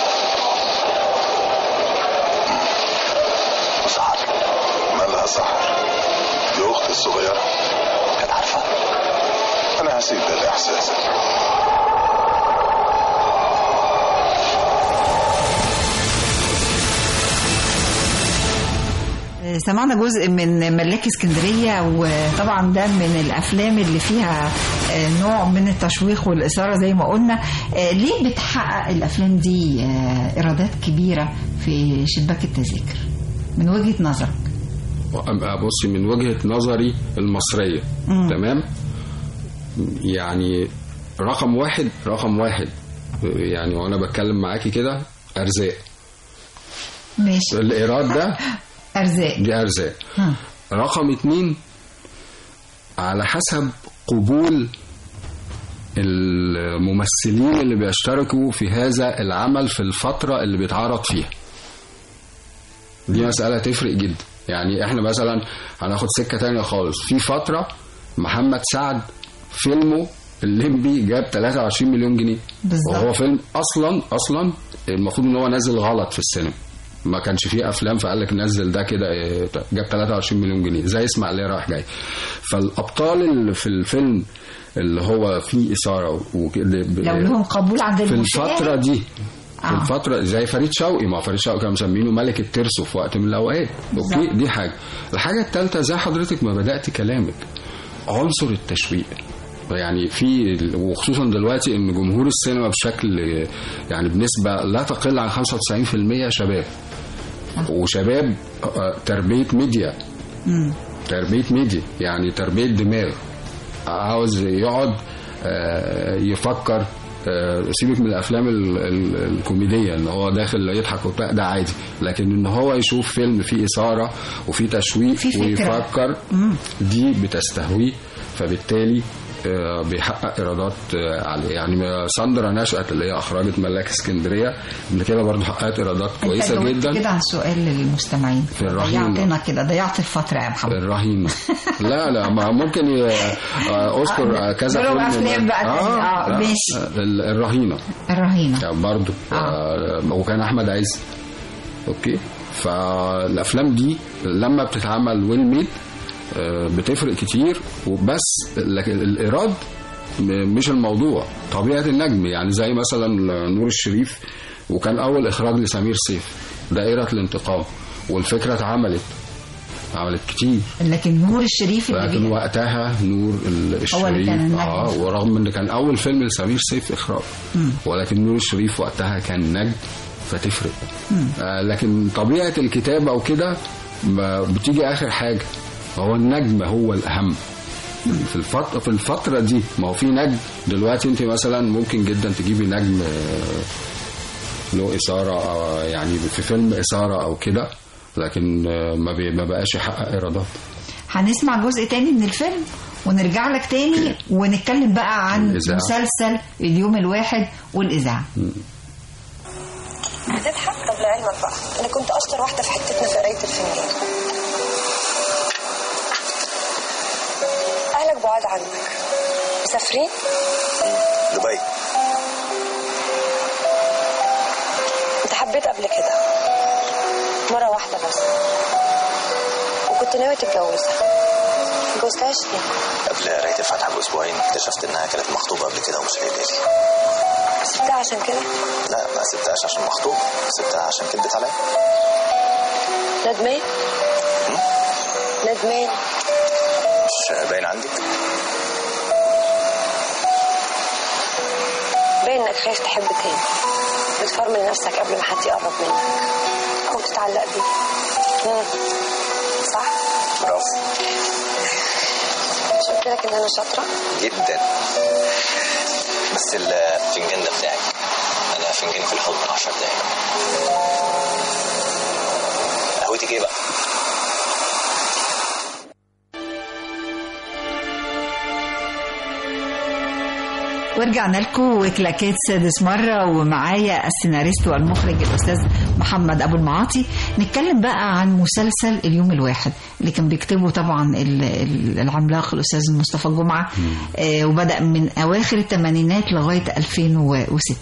وسحر مالها سحر دي اختي الصغيره كانت عارفه انا هسيب ده لاحساسك سمعنا جزء من ملاك اسكندرية وطبعا ده من الأفلام اللي فيها آه، نوع من التشويق والإثارة زي ما قلنا آه، ليه بتحقق الأفلام دي آه، إيرادات كبيرة في شباك التذاكر من وجهة نظرك بصي من وجهة نظري المصرية مم. تمام يعني رقم واحد رقم واحد يعني وانا بتكلم معاكي كده ارزاق ماشي الايراد ده أرزاق دي ارزاق ها. رقم اتنين على حسب قبول الممثلين اللي بيشتركوا في هذا العمل في الفترة اللي بيتعرض فيها دي مسألة تفرق جدا يعني احنا مثلا هناخد سكة تانية خالص في فترة محمد سعد فيلمه الليمبي جاب 23 مليون جنيه بالظبط. وهو فيلم اصلا اصلا المفروض ان هو نازل غلط في السينما ما كانش فيه افلام فقال لك نزل ده كده إيه، جاب 23 مليون جنيه زي اسماعيليه رايح جاي فالابطال اللي في الفيلم اللي هو فيه اثاره وكده لو لهم قبول عند في المشاهد الفتره دي في آه. الفترة زي فريد شوقي ما هو فريد شوقي كانوا مسمينه ملك الترسو في وقت من الأوقات أوكي بالظبط. دي حاجة الحاجة الثالثة زي حضرتك ما بدأت كلامك عنصر التشويق يعني في وخصوصا دلوقتي ان جمهور السينما بشكل يعني بنسبه لا تقل عن 95% شباب وشباب آه، تربيه ميديا تربيه ميديا يعني تربيه دماغ عاوز يقعد آه، يفكر آه، سيبك من الافلام ال- ال- الكوميديه ان هو داخل يضحك وبتاع ده عادي لكن ان هو يشوف فيلم فيه اثاره وفيه تشويق فيه فكرة. ويفكر مم. دي بتستهويه فبالتالي آه، بيحقق ايرادات آه، عاليه يعني ما- ساندرا نشأت اللي هي اخرجت ملاك اسكندريه قبل كده برضه حققت ايرادات كويسه انت جاوبت جدا كده عن سؤال للمستمعين في الرهينة. ضيعتنا كده ضيعت الفترة يا محمد الرهينة لا لا ما ممكن ي- آه، اذكر آه، كذا ضرب فيلم أفلام بقى تاني. آه، لا، ماشي. آه، ال- الرهينة الرهينة يعني برضه آه، وكان احمد عز اوكي فالافلام دي لما بتتعمل ويل ميد بتفرق كتير وبس لكن الايراد م- مش الموضوع طبيعه النجم يعني زي مثلا نور الشريف وكان اول اخراج لسمير سيف دائره الانتقام والفكره اتعملت عملت كتير لكن نور الشريف اللي لكن بي... وقتها نور ال- هو اللي الشريف كان النجم. اه ورغم ان كان اول فيلم لسمير سيف اخراج مم. ولكن نور الشريف وقتها كان نجم فتفرق مم. آه لكن طبيعه الكتابه وكده ما بتيجي اخر حاجه هو النجم هو الاهم في الفترة في الفترة دي ما هو في نجم دلوقتي انت مثلا ممكن جدا تجيبي نجم آه، له إثارة أو يعني في فيلم إثارة أو كده لكن آه، ما بي- ما بقاش يحقق إيرادات هنسمع جزء تاني من الفيلم ونرجع لك تاني ونتكلم بقى عن الإذاعة. مسلسل اليوم الواحد والإذاعة بتضحك طب لعلمك بقى انا كنت اشطر واحده في حتتنا في قرايه الفنجان اهلك بعاد عنك مسافرين دبي انت حبيت قبل كده مره واحده بس وكنت ناوي تتجوزها اتجوزتهاش ليه؟ قبل قرايه الفاتحه باسبوعين اكتشفت انها كانت مخطوبه قبل كده ومش قايله لي سبتها عشان كده لا ما سبتهاش عشان مخطوب سبتها عشان كدبت عليا ندمان ندمان مش باين عندك باين انك خايف تحب تاني بتفرمل نفسك قبل ما حد يقرب منك او تتعلق بيه مم. صح برافو مش قلت لك ان انا شاطره جدا بس الفنجان ده بتاعك انا فنجان في الحضن 10 دقايق قهوتك ايه بقى ورجعنا لكم وكلاكيت سادس مرة ومعايا السيناريست والمخرج الأستاذ محمد أبو المعاطي نتكلم بقى عن مسلسل اليوم الواحد اللي كان بيكتبه طبعا ال- ال- العملاق الأستاذ مصطفى جمعة آه وبدأ من أواخر الثمانينات لغاية 2006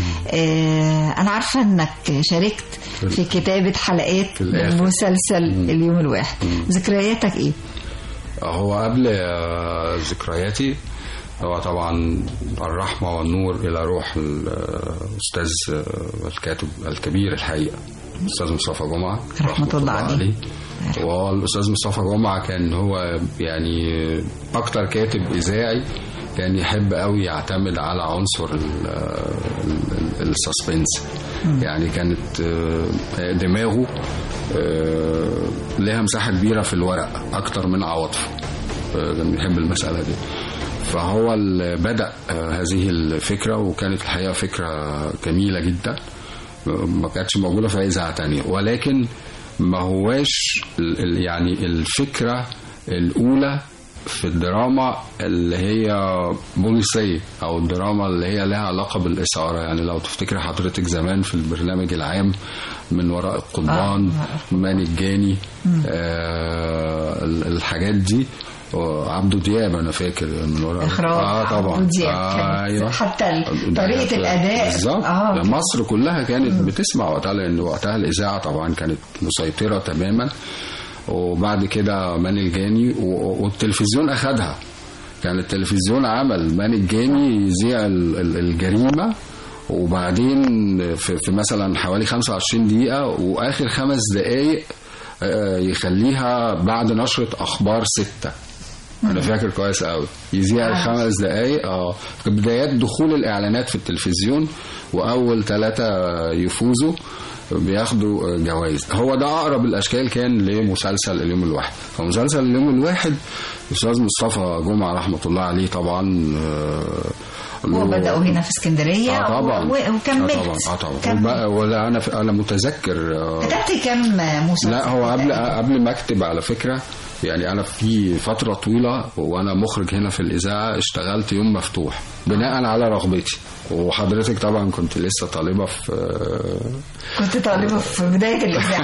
آه أنا عارفة أنك شاركت في كتابة حلقات في الآخر. من مسلسل اليوم الواحد ذكرياتك إيه؟ هو قبل آه، ذكرياتي هو طبعا الرحمة والنور إلى روح الأستاذ آه، الكاتب الكبير الحقيقة الأستاذ مصطفى جمعة رحمة الله عليه وهو الأستاذ مصطفى جمعة كان هو يعني أكتر كاتب إذاعي كان يحب قوي يعتمد على عنصر ال- ال- السسبنس يعني كانت آه، دماغه آه، لها مساحة كبيرة في الورق أكتر من عواطفه آه، كان بيحب المسألة دي فهو اللي بدأ آه، هذه الفكرة وكانت الحقيقة فكرة جميلة جدا ما كانتش موجودة في أي إذاعة تانية ولكن ما هواش ال- ال- يعني الفكرة الأولى في الدراما اللي هي بوليسية أو الدراما اللي هي لها علاقة بالإثارة يعني لو تفتكر حضرتك زمان في البرنامج العام من وراء القضبان مان الجاني آه ال- الحاجات دي عبده دياب انا فاكر من وراء إخراج اه طبعا عبده دياب آه كانت ايوه حتى ال- طريقة في- الأداء بالظبط آه. مصر كلها كانت بتسمع وقتها لان وقتها الاذاعه طبعا كانت مسيطره تماما وبعد كده مان الجاني و- والتلفزيون اخدها كان التلفزيون عمل مان الجاني يذيع ال- ال- الجريمه وبعدين في, في مثلا حوالي 25 دقيقه واخر خمس دقائق آه، يخليها بعد نشره اخبار سته انا فاكر كويس قوي يذيع الخمس دقايق اه في بدايات دخول الاعلانات في التلفزيون واول ثلاثه يفوزوا بياخدوا جوائز هو ده اقرب الاشكال كان لمسلسل اليوم الواحد فمسلسل اليوم الواحد الاستاذ مصطفى جمعه رحمه الله عليه طبعا آه، له- وبدأوا هنا في اسكندرية اه طبعا و- وكملت اه طبعا اه طبعا كملت. وبقى- ولا انا انا متذكر آه، كتبت كم مسلسل لا هو قبل قبل ما اكتب على فكره يعني انا في فتره طويله وانا مخرج هنا في الاذاعه اشتغلت يوم مفتوح بناء على رغبتي وحضرتك طبعا كنت لسه طالبه في كنت طالبة في بداية الإذاعة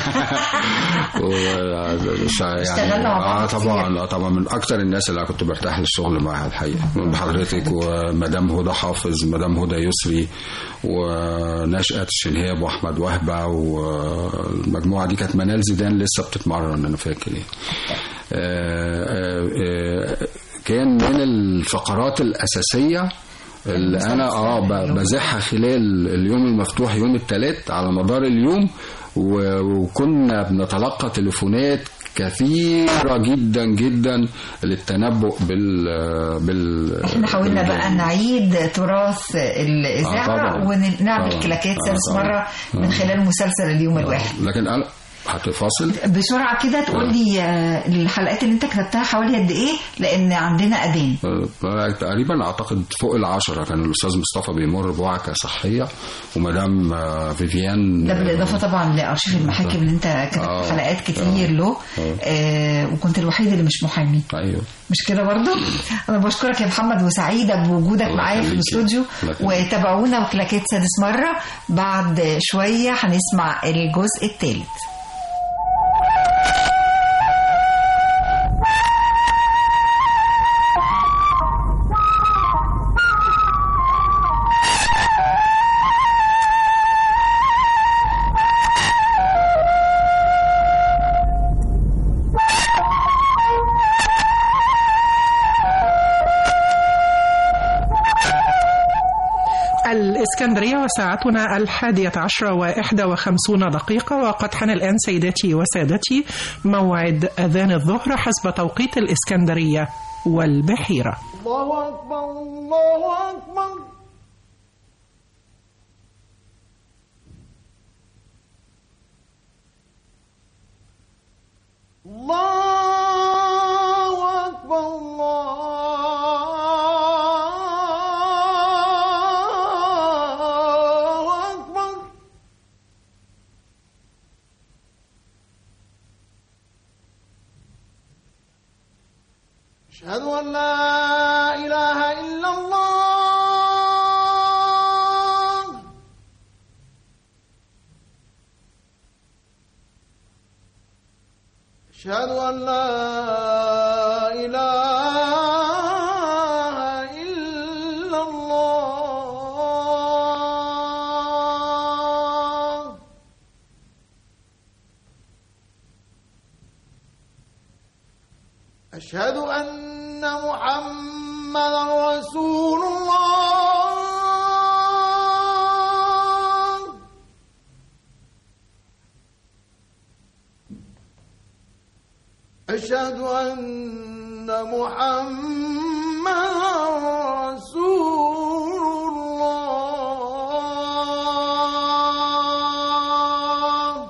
و- شا- يعني اشتغلنا مع بعض اه كتير. طبعا اه طبعا من اكتر الناس اللي انا كنت برتاح للشغل معاها الحقيقه من حضرتك ومدام هدى حافظ مدام هدى يسري ونشأة الشنهاب واحمد وهبه والمجموعه دي كانت منال زيدان لسه بتتمرن انا فاكر يعني آه، آه، آه، كان من الفقرات الاساسيه اللي انا اه ب- بزحها خلال اليوم المفتوح يوم الثلاث على مدار اليوم و- وكنا بنتلقى تليفونات كثيرة جدا جدا للتنبؤ بال بال احنا حاولنا بقى نعيد تراث آه، الإذاعة طبعا. ونعمل طبعا. كلاكات آه، سادس طبعا. مرة من خلال مسلسل اليوم الواحد لكن انا هتفاصل بسرعة كده تقول لي آه، الحلقات اللي انت كتبتها حوالي قد ايه لان عندنا اذان آه، تقريبا اعتقد فوق العشرة كان الاستاذ مصطفى بيمر بوعكة صحية ومدام آه، فيفيان ده بالاضافة طبعا لارشيف المحاكم اللي انت كتبت آه. حلقات كتير له آه. آه وكنت الوحيد اللي مش محامي ايوه مش كده برضو انا بشكرك يا محمد وسعيده بوجودك الله معايا في يخليكي. الاستوديو الله يخليكي. وتابعونا وكلاكيت سادس مره بعد شويه هنسمع الجزء الثالث الإسكندرية وساعتنا الحادية عشرة وإحدى وخمسون دقيقة وقد حان الآن سيداتي وسادتي موعد أذان الظهر حسب توقيت الإسكندرية والبحيرة الله أكبر الله أكبر الله أكبر الله أكبر أشهد أن لا إله إلا الله أشهد أن لا إله إلا الله أشهد أن محمدا رسول الله أشهد أن محمدا رسول الله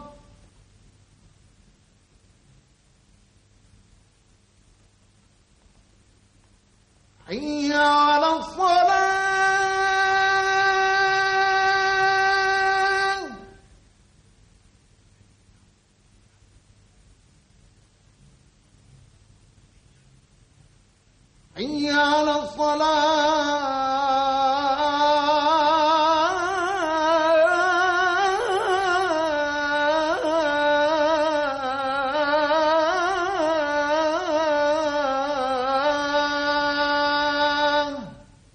حي على الصلاة حي على الصلاة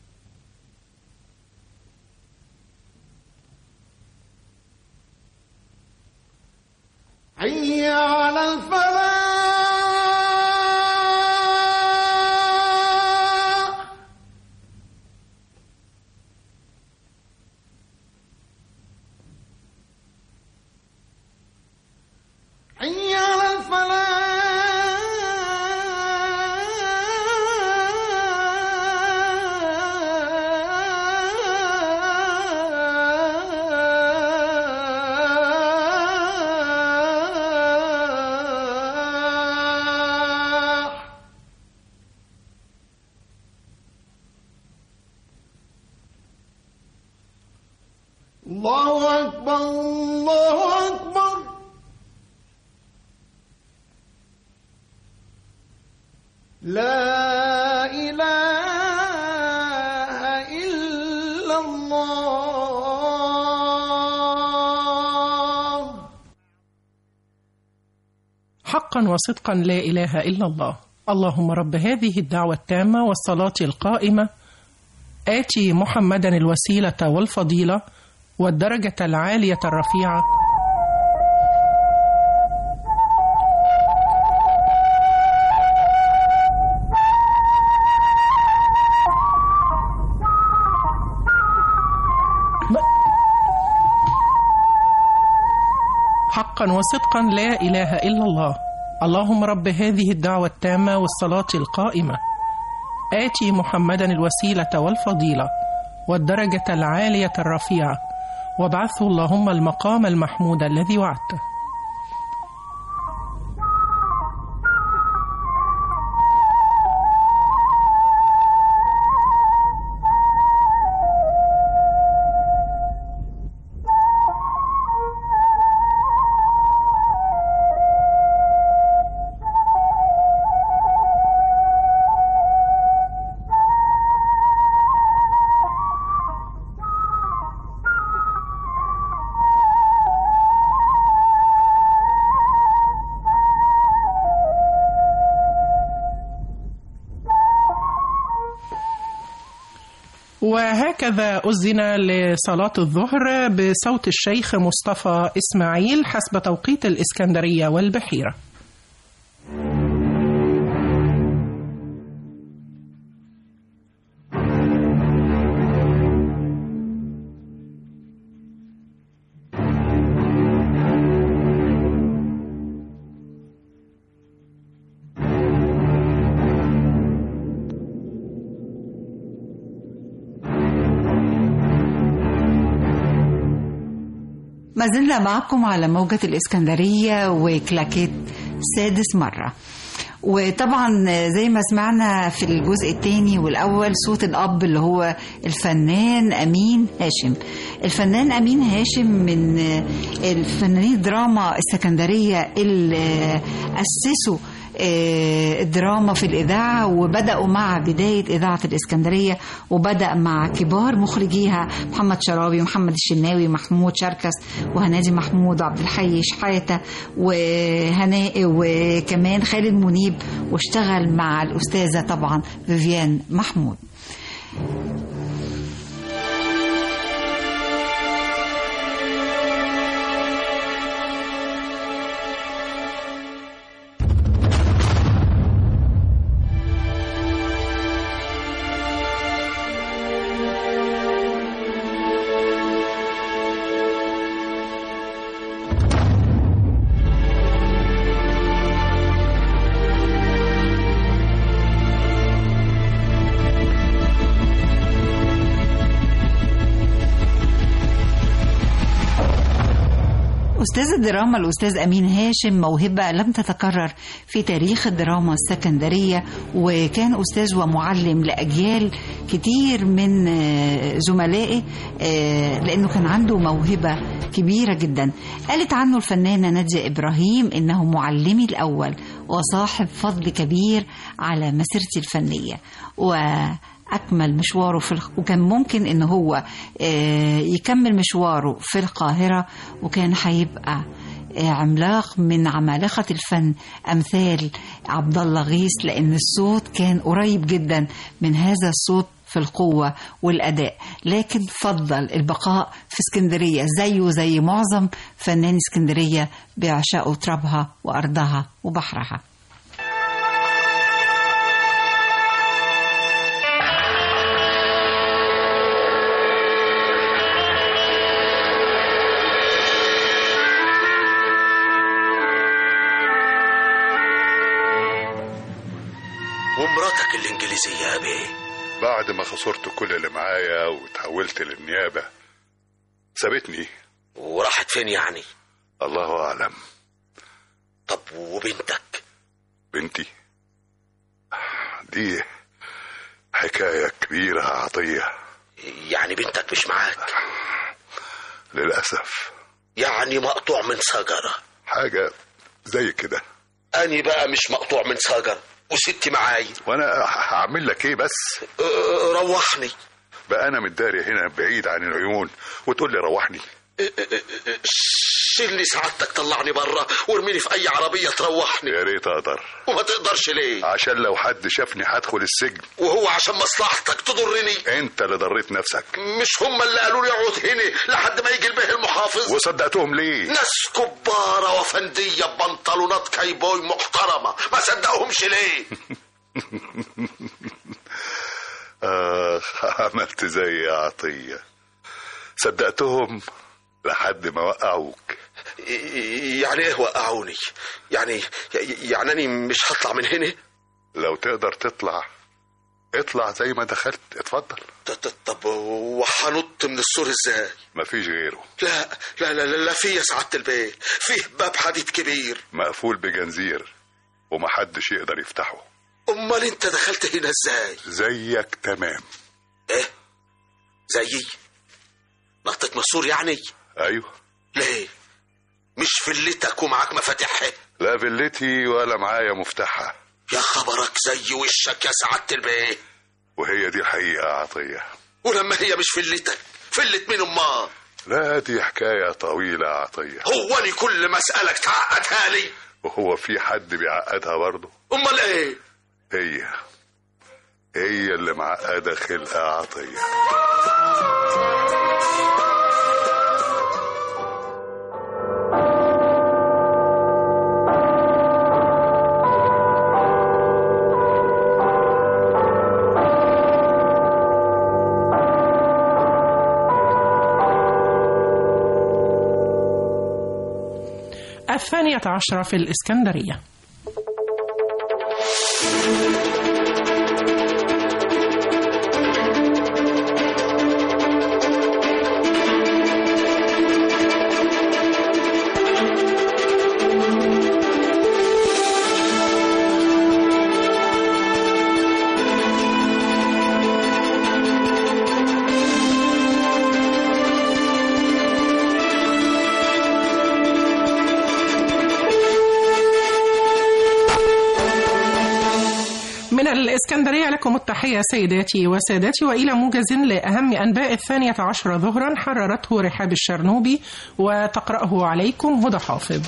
حي على الفلاح حي على الفلاح الله أكبر الله أكبر لا إله إلا الله حقا وصدقا لا إله إلا الله اللهم رب هذه الدعوة التامة والصلاة القائمة آتي محمدا الوسيلة والفضيلة والدرجة العالية الرفيعة حقا وصدقا لا إله إلا الله اللهم رب هذه الدعوة التامة والصلاة القائمة آتي محمدا الوسيلة والفضيلة والدرجة العالية الرفيعة وابعثه اللهم المقام المحمود الذي وعدته وهكذا أذن لصلاة الظهر بصوت الشيخ مصطفى إسماعيل حسب توقيت الإسكندرية والبحيرة ما زلنا معكم على موجة الإسكندرية وكلاكيت سادس مرة وطبعا زي ما سمعنا في الجزء الثاني والأول صوت الأب اللي هو الفنان أمين هاشم الفنان أمين هاشم من الفنانين الدراما السكندرية اللي أسسوا آه، الدراما في الإذاعة وبدأوا مع بداية إذاعة الإسكندرية وبدأ مع كبار مخرجيها محمد شرابي ومحمد الشناوي ومحمود شركس وهنادي محمود وعبد الحي شحاتة وهناء وكمان خالد منيب واشتغل مع الأستاذة طبعا فيفيان محمود أستاذ الدراما الأستاذ أمين هاشم موهبة لم تتكرر في تاريخ الدراما السكندرية وكان أستاذ ومعلم لأجيال كتير من آه، زملائه آه، لأنه كان عنده موهبة كبيرة جدا قالت عنه الفنانة نادية إبراهيم إنه معلمي الأول وصاحب فضل كبير على مسيرتي الفنية و أكمل مشواره في الخ... وكان ممكن إن هو آه، يكمل مشواره في القاهرة وكان هيبقى آه، عملاق من عمالقة الفن أمثال عبد الله غيث لأن الصوت كان قريب جدا من هذا الصوت في القوة والأداء لكن فضل البقاء في اسكندرية زيه زي معظم فنان اسكندرية بيعشقوا ترابها وأرضها وبحرها ومراتك الإنجليزية يا بيه بعد ما خسرت كل اللي معايا وتحولت للنيابة سابتني وراحت فين يعني الله أعلم طب وبنتك بنتي دي حكاية كبيرة عطية يعني بنتك مش معاك للأسف يعني مقطوع من شجرة حاجة زي كده أني بقى مش مقطوع من شجر وستي معايا وأنا هعمل لك إيه بس أه، روحني بقى أنا متداري هنا بعيد عن العيون وتقول لي روحني شيلني سعادتك طلعني بره وارميني في أي عربية تروحني يا ريت أقدر وما تقدرش ليه عشان لو حد شافني هدخل السجن وهو عشان مصلحتك تضرني أنت اللي ضريت نفسك مش هم اللي قالوا لي اقعد هنا لحد ما يجي البيه المحافظ وصدقتهم ليه ناس كبارة وفندية ببنطلونات كايبوي محترمة ما صدقهمش ليه آخ عملت زي يا عطية صدقتهم لحد ما وقعوك يعني ايه وقعوني يعني يعني اني مش هطلع من هنا لو تقدر تطلع اطلع زي ما دخلت اتفضل طب وهنط من السور ازاي مفيش غيره لا لا لا لا, لا في يا سعادة البيه فيه باب حديد كبير مقفول بجنزير ومحدش يقدر يفتحه امال انت دخلت هنا ازاي زيك تمام ايه زيي نطت من السور يعني ايوه ليه مش فلتك ومعاك مفاتيحها لا فيلتي ولا معايا مفتاحها يا خبرك زي وشك يا سعادة البيه وهي دي الحقيقة يا عطية ولما هي مش فلتك فلت مين امال لا دي حكاية طويلة يا عطية هو أنا كل مسألة تعقدها لي وهو في حد بيعقدها برضه امال ايه هي هي اللي معقدة خلقة عطية الثانية عشرة في الإسكندرية من الإسكندرية لكم التحية سيداتي وسادتي وإلى موجز لأهم أنباء الثانية عشر ظهرا حررته رحاب الشرنوبي وتقرأه عليكم هدى حافظ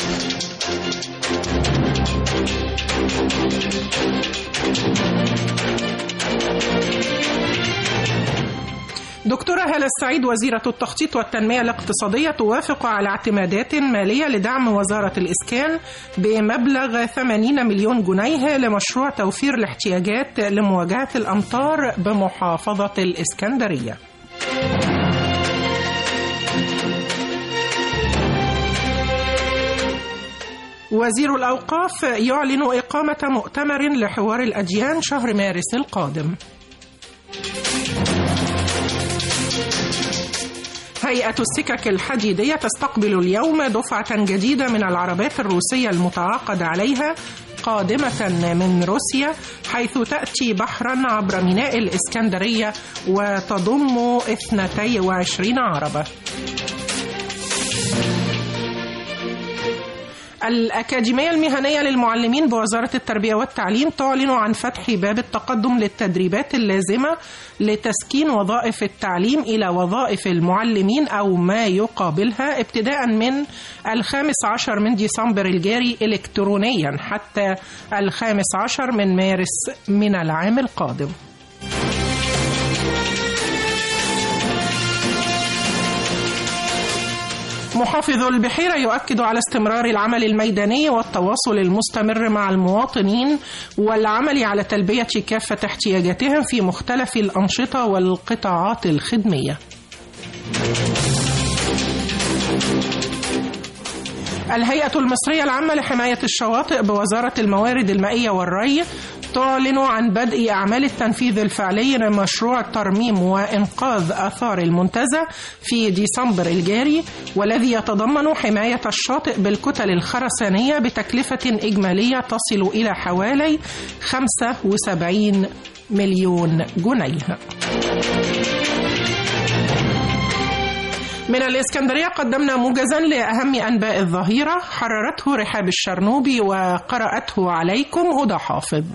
دكتورة هالة السعيد وزيرة التخطيط والتنمية الاقتصادية توافق على اعتمادات مالية لدعم وزارة الإسكان بمبلغ 80 مليون جنيه لمشروع توفير الاحتياجات لمواجهة الأمطار بمحافظة الإسكندرية. وزير الأوقاف يعلن إقامة مؤتمر لحوار الأديان شهر مارس القادم. هيئة السكك الحديدية تستقبل اليوم دفعة جديدة من العربات الروسية المتعاقد عليها قادمة من روسيا حيث تأتي بحرا عبر ميناء الإسكندرية وتضم 22 عربة. الأكاديمية المهنية للمعلمين بوزارة التربية والتعليم تعلن عن فتح باب التقدم للتدريبات اللازمة لتسكين وظائف التعليم إلى وظائف المعلمين أو ما يقابلها ابتداء من الخامس عشر من ديسمبر الجاري إلكترونيا حتى الخامس عشر من مارس من العام القادم. محافظ البحيرة يؤكد على استمرار العمل الميداني والتواصل المستمر مع المواطنين والعمل على تلبية كافة احتياجاتهم في مختلف الأنشطة والقطاعات الخدمية. الهيئة المصرية العامة لحماية الشواطئ بوزارة الموارد المائية والري تعلن عن بدء أعمال التنفيذ الفعلي لمشروع ترميم وإنقاذ آثار المنتزه في ديسمبر الجاري والذي يتضمن حماية الشاطئ بالكتل الخرسانية بتكلفة إجمالية تصل إلى حوالي 75 مليون جنيه. من الإسكندرية قدمنا موجزا لأهم أنباء الظهيرة حررته رحاب الشرنوبي وقرأته عليكم هدى حافظ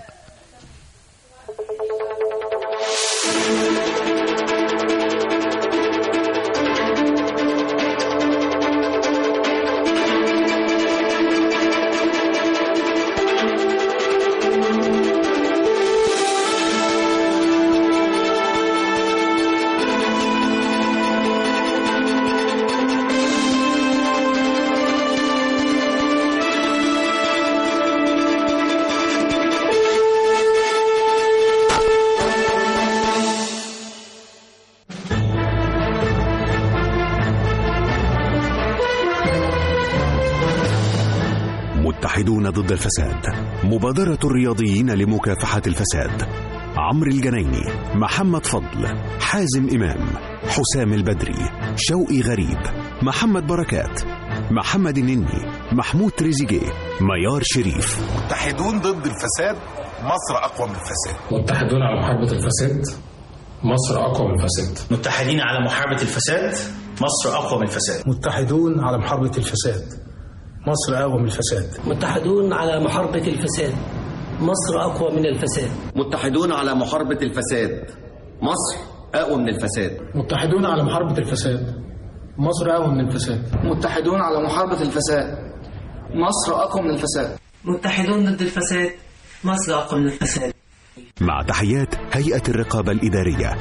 متحدون ضد الفساد مبادرة الرياضيين لمكافحة الفساد عمرو الجنايني محمد فضل حازم إمام حسام البدري شوقي غريب محمد بركات محمد النني محمود تريزيجيه ميار شريف متحدون ضد الفساد مصر اقوى من الفساد متحدون على محاربة الفساد مصر أقوى من الفساد متحدين على محاربة الفساد مصر أقوى من الفساد متحدون على محاربة الفساد مصر أقوى من الفساد متحدون على محاربة الفساد مصر أقوى من الفساد متحدون على محاربة الفساد مصر أقوى من الفساد متحدون على محاربة الفساد مصر أقوى من الفساد متحدون على محاربة الفساد مصر أقوى من الفساد متحدون ضد الفساد مصر أقوى من الفساد مع تحيات هيئة الرقابة الإدارية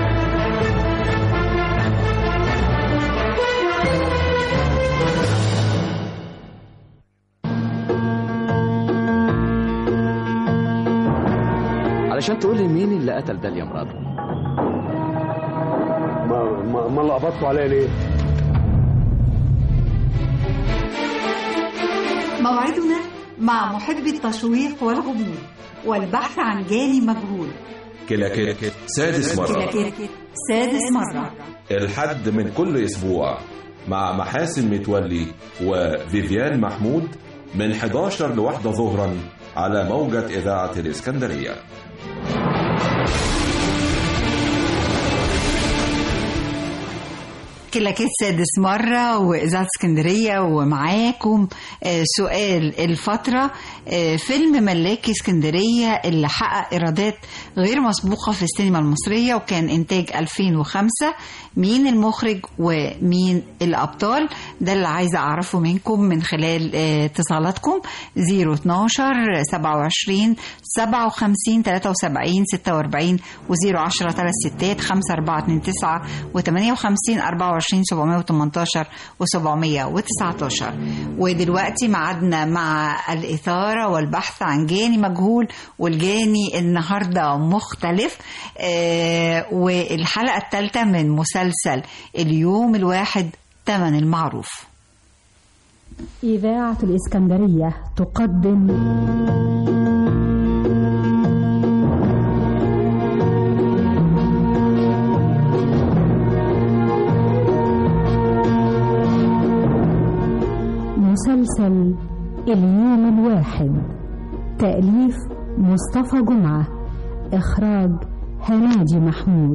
علشان تقول لي مين اللي قتل داليا مراته ما ما, ما لقبطتوا عليا ليه؟ موعدنا مع محب التشويق والغموض والبحث عن جاني مجهول كلاكيت سادس مرة كلاكيت سادس مرة الحد من كل أسبوع مع محاسن متولي وفيفيان محمود من 11 لواحدة ظهرا على موجة إذاعة الإسكندرية كلاكيت سادس مرة وإذاعة اسكندرية ومعاكم آه، سؤال الفترة آه، فيلم ملاكي اسكندرية اللي حقق إيرادات غير مسبوقة في السينما المصرية وكان إنتاج 2005 مين المخرج ومين الأبطال ده اللي عايزة أعرفه منكم من خلال آه، اتصالاتكم 012 27 57 73 46 و010 3 ستات 5 4 2 9 و58 24 718 و719 ودلوقتي معادنا مع الإثارة والبحث عن جاني مجهول والجاني النهاردة مختلف آه والحلقة الثالثة من مسلسل اليوم الواحد تمن المعروف إذاعة الإسكندرية تقدم مسلسل اليوم الواحد تأليف مصطفى جمعة إخراج هنادي محمود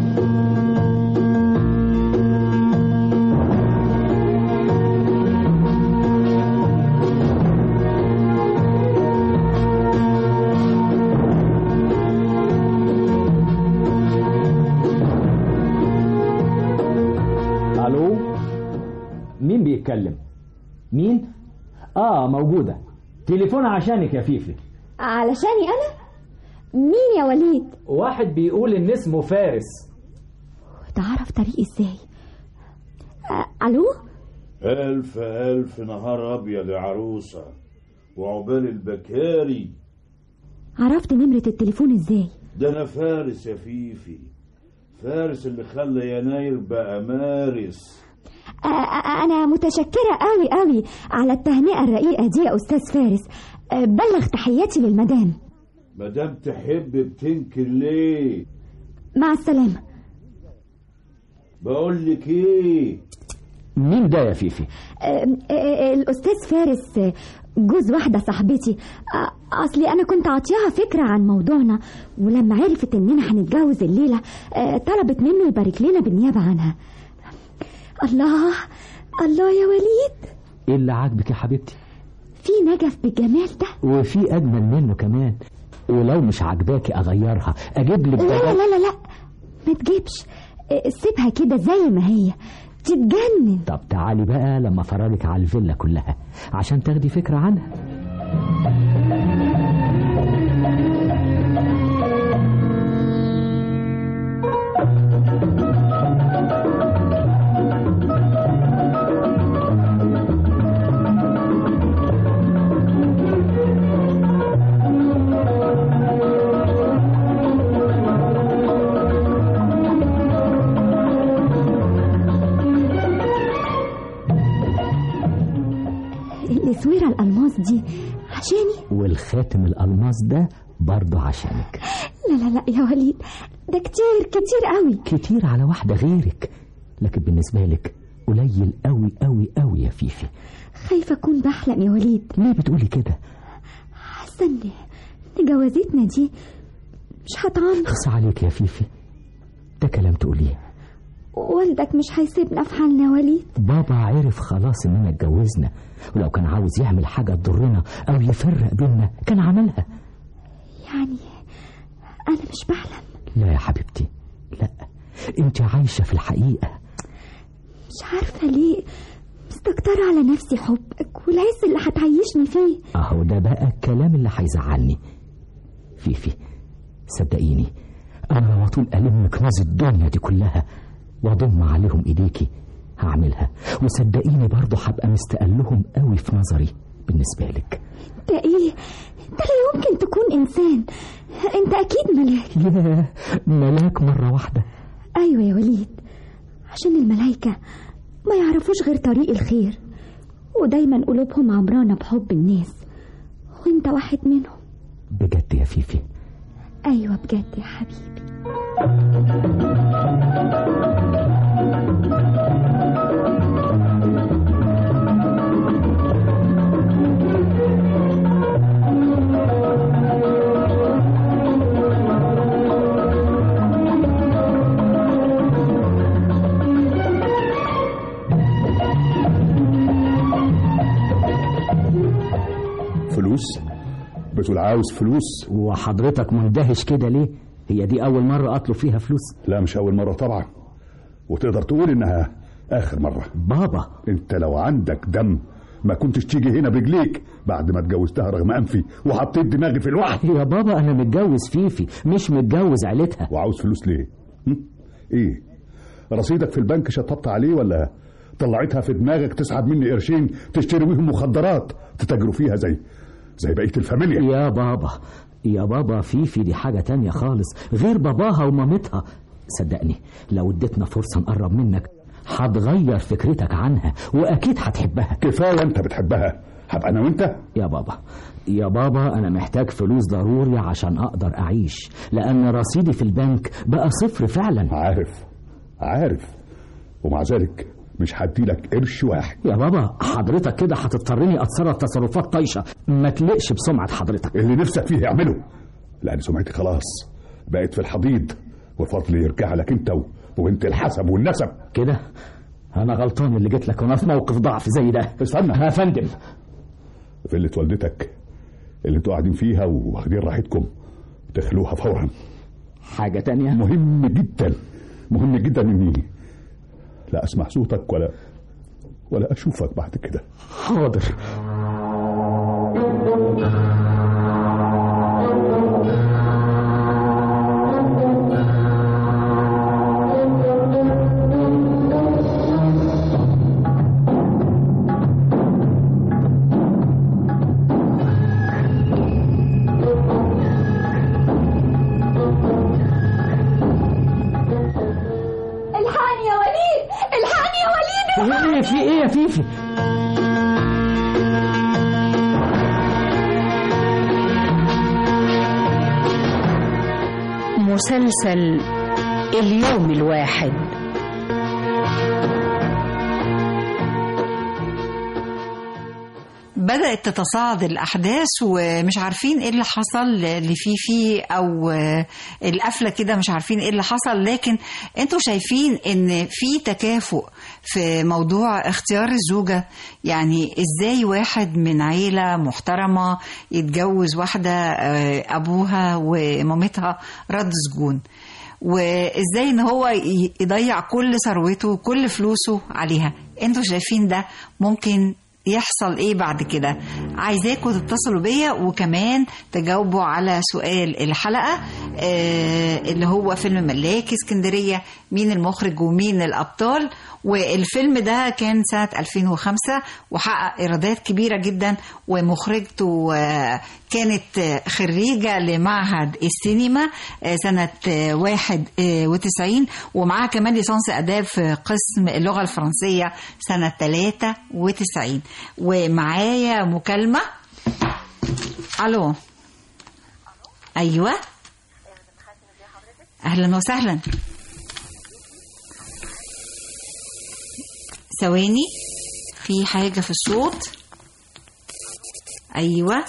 الو مين بيتكلم مين اه موجوده تليفون عشانك يا فيفي علشاني انا مين يا وليد واحد بيقول ان اسمه فارس تعرف طريقي ازاي آه، الو ألف ألف نهار أبيض يا عروسة وعقبال البكاري عرفت نمرة التليفون ازاي ده أنا فارس يا فيفي فارس اللي خلى يناير بقى مارس آه، آه، انا متشكرة قوي قوي على التهنئة الرقيقة دي يا استاذ فارس آه، بلغ تحياتي للمدام مدام تحب بتنكر ليه مع السلامة بقول لك ايه مين ده يا فيفي آه، آه، آه، الأستاذ فارس آه، جوز واحدة صاحبتي آه، أصلي أنا كنت عطيها فكرة عن موضوعنا ولما عرفت إننا هنتجوز الليلة آه، طلبت منه يبارك لنا بالنيابة عنها الله الله يا وليد ايه اللي عاجبك يا حبيبتي في نجف بالجمال ده وفي اجمل منه كمان ولو مش عاجباكي اغيرها اجيب لك لا لا بدل لا لا لا ما تجيبش آه، سيبها كده زي ما هي تتجنن طب تعالي بقى لما افرجك على الفيلا كلها عشان تاخدي فكره عنها الاسوره الالماس دي عشاني والخاتم الالماس ده برضه عشانك لا لا لا يا وليد ده كتير كتير قوي كتير على واحده غيرك لكن بالنسبه لك قليل قوي قوي قوي يا فيفي خايفه اكون بحلم يا وليد ليه بتقولي كده حاسه ان إن جوازتنا دي مش هتعمر خص عليك يا فيفي ده كلام تقوليه والدك مش هيسيبنا في حالنا يا وليد بابا عرف خلاص اننا اتجوزنا ولو كان عاوز يعمل حاجه تضرنا او يفرق بينا كان عملها يعني انا مش بحلم لا يا حبيبتي لا انت عايشه في الحقيقه مش عارفه ليه مستكترة على نفسي حبك والعز اللي هتعيشني فيه اهو ده بقى الكلام اللي هيزعلني فيفي صدقيني انا لو طول الم كناز الدنيا دي كلها واضم عليهم ايديكي هعملها وصدقيني برضه هبقى مستقلهم قوي في نظري بالنسبه لك انت ايه انت لا يمكن تكون انسان انت اكيد ملاك يا ملاك مره واحده ايوه يا وليد عشان الملايكة ما يعرفوش غير طريق الخير ودايما قلوبهم عمرانة بحب الناس وانت واحد منهم بجد يا فيفي ايوه بجد يا حبيبي فلوس بتقول عاوز فلوس وحضرتك مندهش كده ليه هي دي اول مره اطلب فيها فلوس لا مش اول مره طبعا وتقدر تقول انها اخر مره بابا انت لو عندك دم ما كنتش تيجي هنا برجليك بعد ما اتجوزتها رغم انفي وحطيت دماغي في الوعي يا بابا انا متجوز فيفي مش متجوز عيلتها وعاوز فلوس ليه هم؟ ايه رصيدك في البنك شطبت عليه ولا طلعتها في دماغك تسحب مني قرشين تشتري بيهم مخدرات تتاجروا فيها زي زي بقيه الفاميليا يا بابا يا بابا فيفي دي حاجة تانية خالص غير باباها ومامتها صدقني لو اديتنا فرصة نقرب منك هتغير فكرتك عنها واكيد هتحبها كفايه انت بتحبها هبقى انا وانت يا بابا يا بابا انا محتاج فلوس ضروري عشان اقدر اعيش لان رصيدي في البنك بقى صفر فعلا عارف عارف ومع ذلك مش هديلك قرش واحد يا بابا حضرتك كده هتضطرني اتصرف تصرفات طايشه ما تلقش بسمعه حضرتك اللي نفسك فيه اعمله لان سمعتي خلاص بقت في الحضيض والفضل يرجع لك انت و- وبنت الحسب والنسب كده انا غلطان اللي جيت لك وانا في موقف ضعف زي ده استنى يا فندم فيلة والدتك اللي انتوا قاعدين فيها واخدين راحتكم تخلوها فورا حاجة تانية مهم جدا مهم جدا اني لا اسمع صوتك ولا ولا اشوفك بعد كده حاضر الحقني يا وليد الحقني يا وليد ايه في ايه يا فيفي مسلسل اليوم الواحد بدأت تتصاعد الأحداث ومش عارفين إيه اللي حصل لفيفي أو آه، القفلة كده مش عارفين إيه اللي حصل لكن أنتوا شايفين إن في تكافؤ في موضوع اختيار الزوجة يعني إزاي واحد من عيلة محترمة يتجوز واحدة آه، أبوها ومامتها رد سجون وازاي ان هو ي- يضيع كل ثروته وكل فلوسه عليها انتوا شايفين ده ممكن يحصل ايه بعد كده عايزاكم تتصلوا بيا وكمان تجاوبوا على سؤال الحلقة آه اللي هو فيلم ملاكي اسكندرية مين المخرج ومين الأبطال والفيلم ده كان سنة 2005 وحقق إيرادات كبيرة جدا ومخرجته آه، كانت آه، خريجة لمعهد السينما آه، سنة آه، 91 ومعاها كمان ليسانس آداب في قسم اللغة الفرنسية سنة 93 ومعايا مكالمة ألو أيوة أهلا وسهلا ثواني في حاجة في الصوت أيوة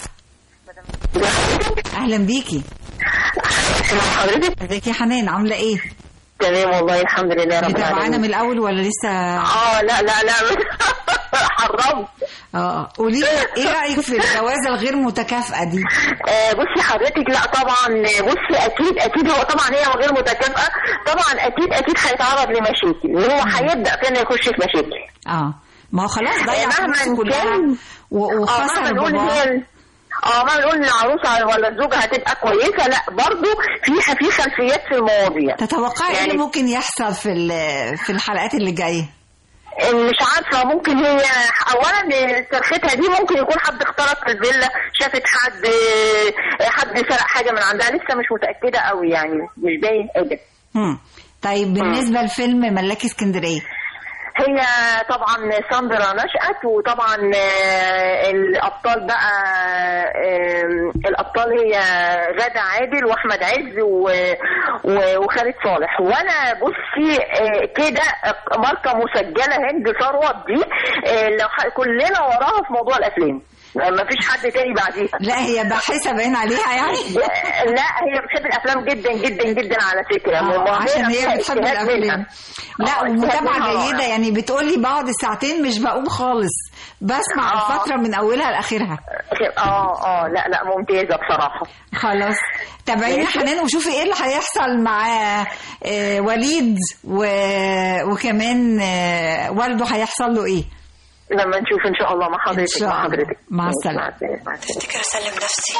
أهلا بيكي حضرتك ازيك يا حنان عاملة إيه؟ تمام والله الحمد لله رب متابعانا العالمين من الأول ولا لسه؟ اه لا لا لا حرمت اه قولي لي ايه رايك في الجوازه الغير متكافئه دي؟ آه بصي حضرتك لا طبعا بصي اكيد اكيد هو طبعا هي غير متكافئه طبعا اكيد اكيد هيتعرض لمشاكل وهو هيبدا فين يخش في مشاكل اه ما هو خلاص ضيع مهما فلوسه كلها كان و- اه وخسر مهما نقول باباه هي ال- اه ما نقول العروسه ولا الزوجه هتبقى كويسه لا برضو في في خلفيات في المواضيع تتوقعي ايه اللي ممكن يحصل في ال- في الحلقات اللي جايه؟ مش عارفه ممكن هي اولا صرختها دي ممكن يكون حد اخترق في الفيلا شافت حد حد سرق حاجه من عندها لسه مش متاكده قوي يعني مش باين حاجه هم. طيب بالنسبه لفيلم ملاكي اسكندريه هي طبعا ساندرا نشأت وطبعا آه، الابطال بقى آه، الابطال هي غادة عادل واحمد عز و- و- وخالد صالح وانا بصي آه، كده ماركه مسجله هند ثروت دي آه، لو ح- كلنا وراها في موضوع الافلام ما فيش حد تاني بعديها لا هي باحثه باين عليها يعني لا هي بتحب الافلام جدا جدا جدا على فكره آه، ومؤهلة عشان هي فيها بتحب اجتهاد الافلام منها. لا آه، ومتابعه اجتهاد جيده منها. يعني بتقولي بقعد الساعتين مش بقوم خالص بسمع آه. الفتره من اولها لاخرها اه اه لا لا ممتازه بصراحه خلاص تابعينا ماشي. حنان وشوفي ايه اللي هيحصل مع آه، وليد و... وكمان آه، والده هيحصل له ايه لما نشوف ان شاء الله مع حضرتك شاء مع الله. حضرتك مع ماشي، السلامة. مع السلامه مع السلامة. تفتكر اسلم نفسي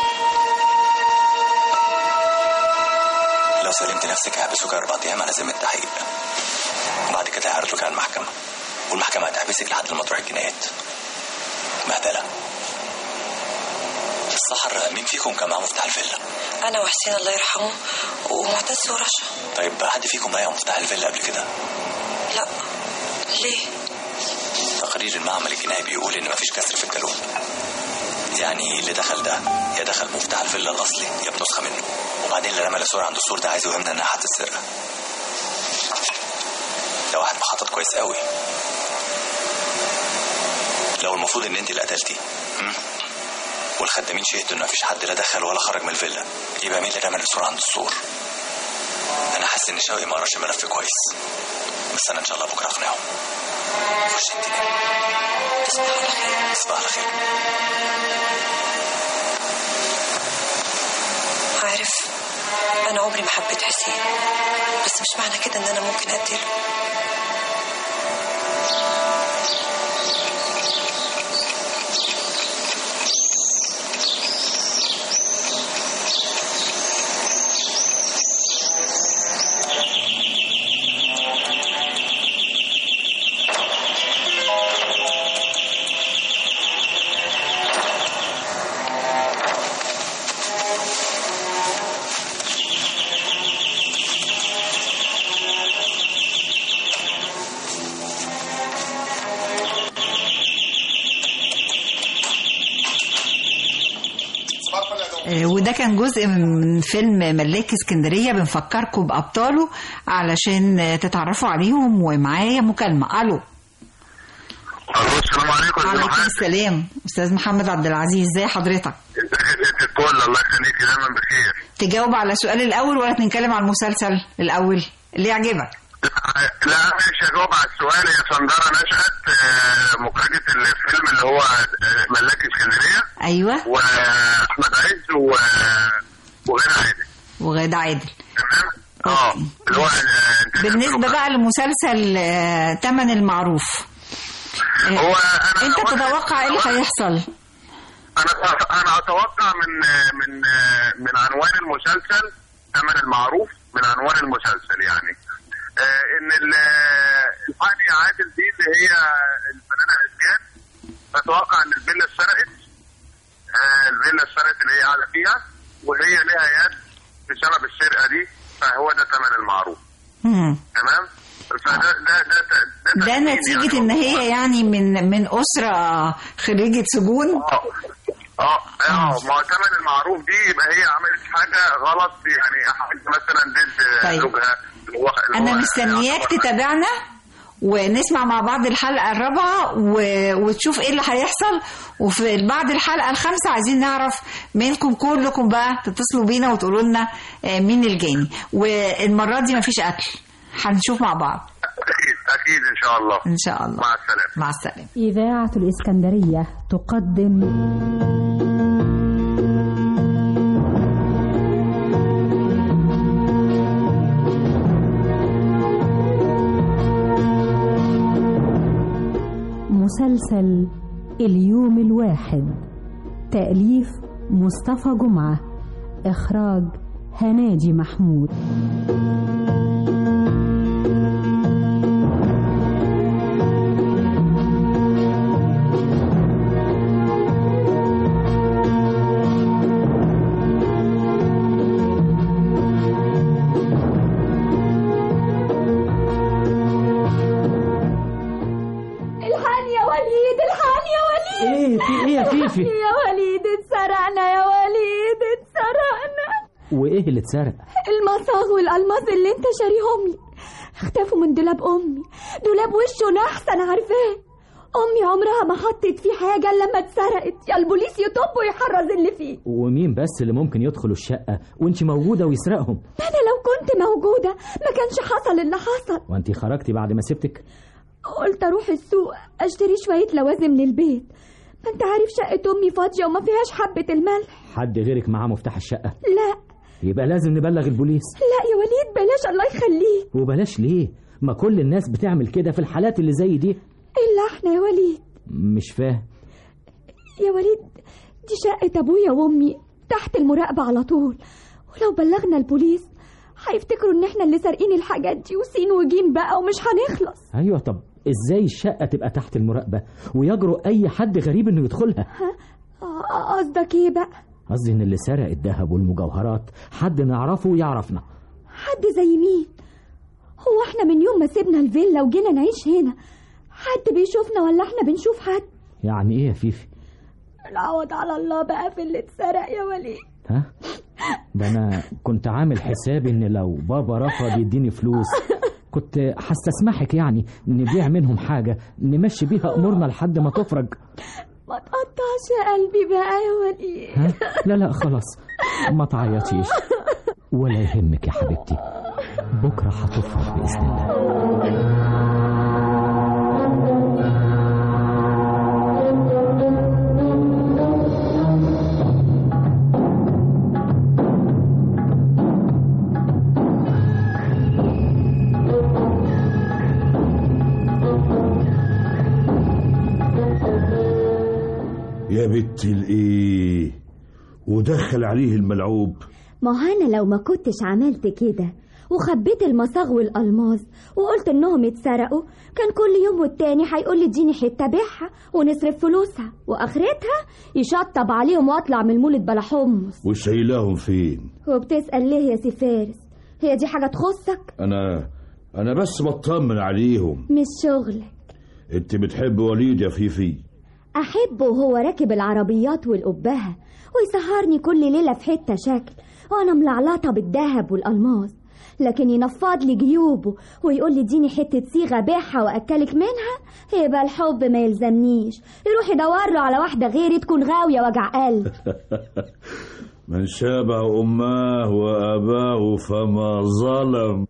لو سلمت نفسك هيحبسوك أربع أيام على ذمة التحقيق وبعد كده هيعرضوك على المحكمة والمحكمة هتحبسك لحد لما تروح الجنايات بهدلة السحر مين فيكم كان معاه مفتاح الفيلا؟ انا وحسين الله يرحمه ومعتز ورشا طيب حد فيكم بايع مفتاح الفيلا قبل كده؟ لا ليه تقرير المعمل الجنائي بيقول إن مفيش كسر في الجالون يعني اللي دخل ده يا دخل مفتاح الفيلا الأصلي يا بنسخة منه وبعدين اللي رمى الصورة عند السور ده عايز يوهمنا إنها حادثة سرقة ده واحد مخطط كويس قوي لو المفروض إن أنت اللي قتلتي هم؟ والخدامين شهدوا إن مفيش حد لا دخل ولا خرج من الفيلا يبقى مين اللي رمى الصورة عند السور أنا حاسس إن شوقي ما قراش الملف كويس بس أنا إن شاء الله بكرة أقنعه خش أنت تصبح على خير تصبح على خير عارف انا عمري ما حبيت حسين بس مش معنى كده ان انا ممكن اقتله آه، وده كان جزء من فيلم ملاك اسكندريه بنفكركم بابطاله علشان آه، تتعرفوا عليهم ومعايا مكالمه الو السلام عليكم عليكم السلام استاذ محمد عبد العزيز ازي حضرتك ست الكل الله يخليكي دايما بخير تجاوب على السؤال الاول ولا نتكلم على المسلسل الاول اللي يعجبك لا مش هجاوب على السؤال يا سندرة نشأت آه، مخرجة الفيلم اللي هو آه، ملاك اسكندرية ايوه واحمد عز و- وغير عادل وغادة عادل اه اللي هو آه، بالنسبه بقى لمسلسل آه، تمن المعروف آه، هو انا انت تتوقع ايه اللي هيحصل انا انا اتوقع من من من عنوان المسلسل ثمن المعروف من عنوان المسلسل يعني آه، ان ال- الحقني يا عادل دي اللي هي الفنانه اسيان اتوقع ان الفيلا اتسرقت آه، الفيلا اتسرقت اللي هي قاعده فيها وهي لها يد بسبب السرقه دي فهو ده ثمن المعروف مم. تمام فده ده ده ده, ده نتيجة ان هي يعني من من اسرة خريجة سجون اه اه ما هو ثمن المعروف دي يبقى هي عملت حاجه غلط يعني حاجه مثلا ضد طيب. زوجها اللي هو اللي انا هو مستنياك تتابعنا ونسمع مع بعض الحلقة الرابعة و... وتشوف ايه اللي هيحصل وفي بعد الحلقة الخامسة عايزين نعرف منكم كلكم بقى تتصلوا بينا وتقولوا لنا آه، مين الجاني والمرة دي مفيش قتل هنشوف مع بعض اكيد اكيد ان شاء الله ان شاء الله مع السلامه مع السلامة إذاعة الإسكندرية تقدم مسلسل اليوم الواحد تأليف مصطفى جمعة إخراج هناجي محمود الحقني يا وليد الحقني يا وليد ايه في ايه يا فيفي يا وليد اتسرقنا يا وليد اتسرقنا وايه اللي اتسرق المصاغ والالماس اللي انت شاريهم لي اختفوا من دولاب امي دولاب وشه نحس انا عارفاه امي عمرها ما حطت فيه حاجه إلا لما اتسرقت يا البوليس يطب ويحرز اللي فيه ومين بس اللي ممكن يدخلوا الشقة وانت موجودة ويسرقهم انا لو كنت موجوده ما كانش حصل اللي حصل وانت خرجتي بعد ما سبتك قلت اروح السوق اشتري شويه لوازم للبيت ما انت عارف شقه امي فاضيه وما فيهاش حبه الملح حد غيرك معاه مفتاح الشقة لا يبقى لازم نبلغ البوليس لا يا وليد بلاش الله يخليك وبلاش ليه ما كل الناس بتعمل كده في الحالات اللي زي دي الا احنا يا وليد مش فاهم يا وليد دي شقه ابويا وامي تحت المراقبه على طول ولو بلغنا البوليس هيفتكروا ان احنا اللي سارقين الحاجات دي وسين وجيم بقى ومش هنخلص ايوه طب ازاي الشقة تبقى تحت المراقبة ويجرؤ اي حد غريب انه يدخلها ها آه، قصدك ايه بقى قصدي ان اللي سرق الذهب والمجوهرات حد نعرفه ويعرفنا حد زي مين هو احنا من يوم ما سيبنا الفيلا وجينا نعيش هنا حد بيشوفنا ولا احنا بنشوف حد يعني ايه يا فيفي العوض على الله بقى في اللي اتسرق يا وليد ها ده انا كنت عامل حسابي ان لو بابا رفض يديني فلوس كنت هستسمحك يعني نبيع منهم حاجة نمشي بيها أمورنا لحد ما تفرج ما تقطعش قلبي بقى يا وليد ها؟ لا لا خلاص ما تعيطيش ولا يهمك يا حبيبتي بكرة هتفرج بإذن الله يا بت الايه ودخل عليه الملعوب ما هو انا لو ما كنتش عملت كده وخبيت المصاغ والالماظ وقلت انهم اتسرقوا كان كل يوم والتاني هيقول لي اديني حته بيعها ونصرف فلوسها واخرتها يشطب عليهم واطلع من المولد بلا حمص وشايلاهم فين وبتسال ليه يا سي فارس هي دي حاجه تخصك انا انا بس بطمن عليهم مش شغلك انت بتحب وليد يا فيفي احبه وهو راكب العربيات والقبهه ويسهرني كل ليله في حته شكل وانا ملعلطه بالذهب والالماظ لكن ينفض لي جيوبه ويقول لي اديني حته صيغه بيعها واكلك منها يبقى الحب ما يلزمنيش يروح يدور له على واحده غيري تكون غاويه وجع قلب من شابه اماه واباه فما ظلم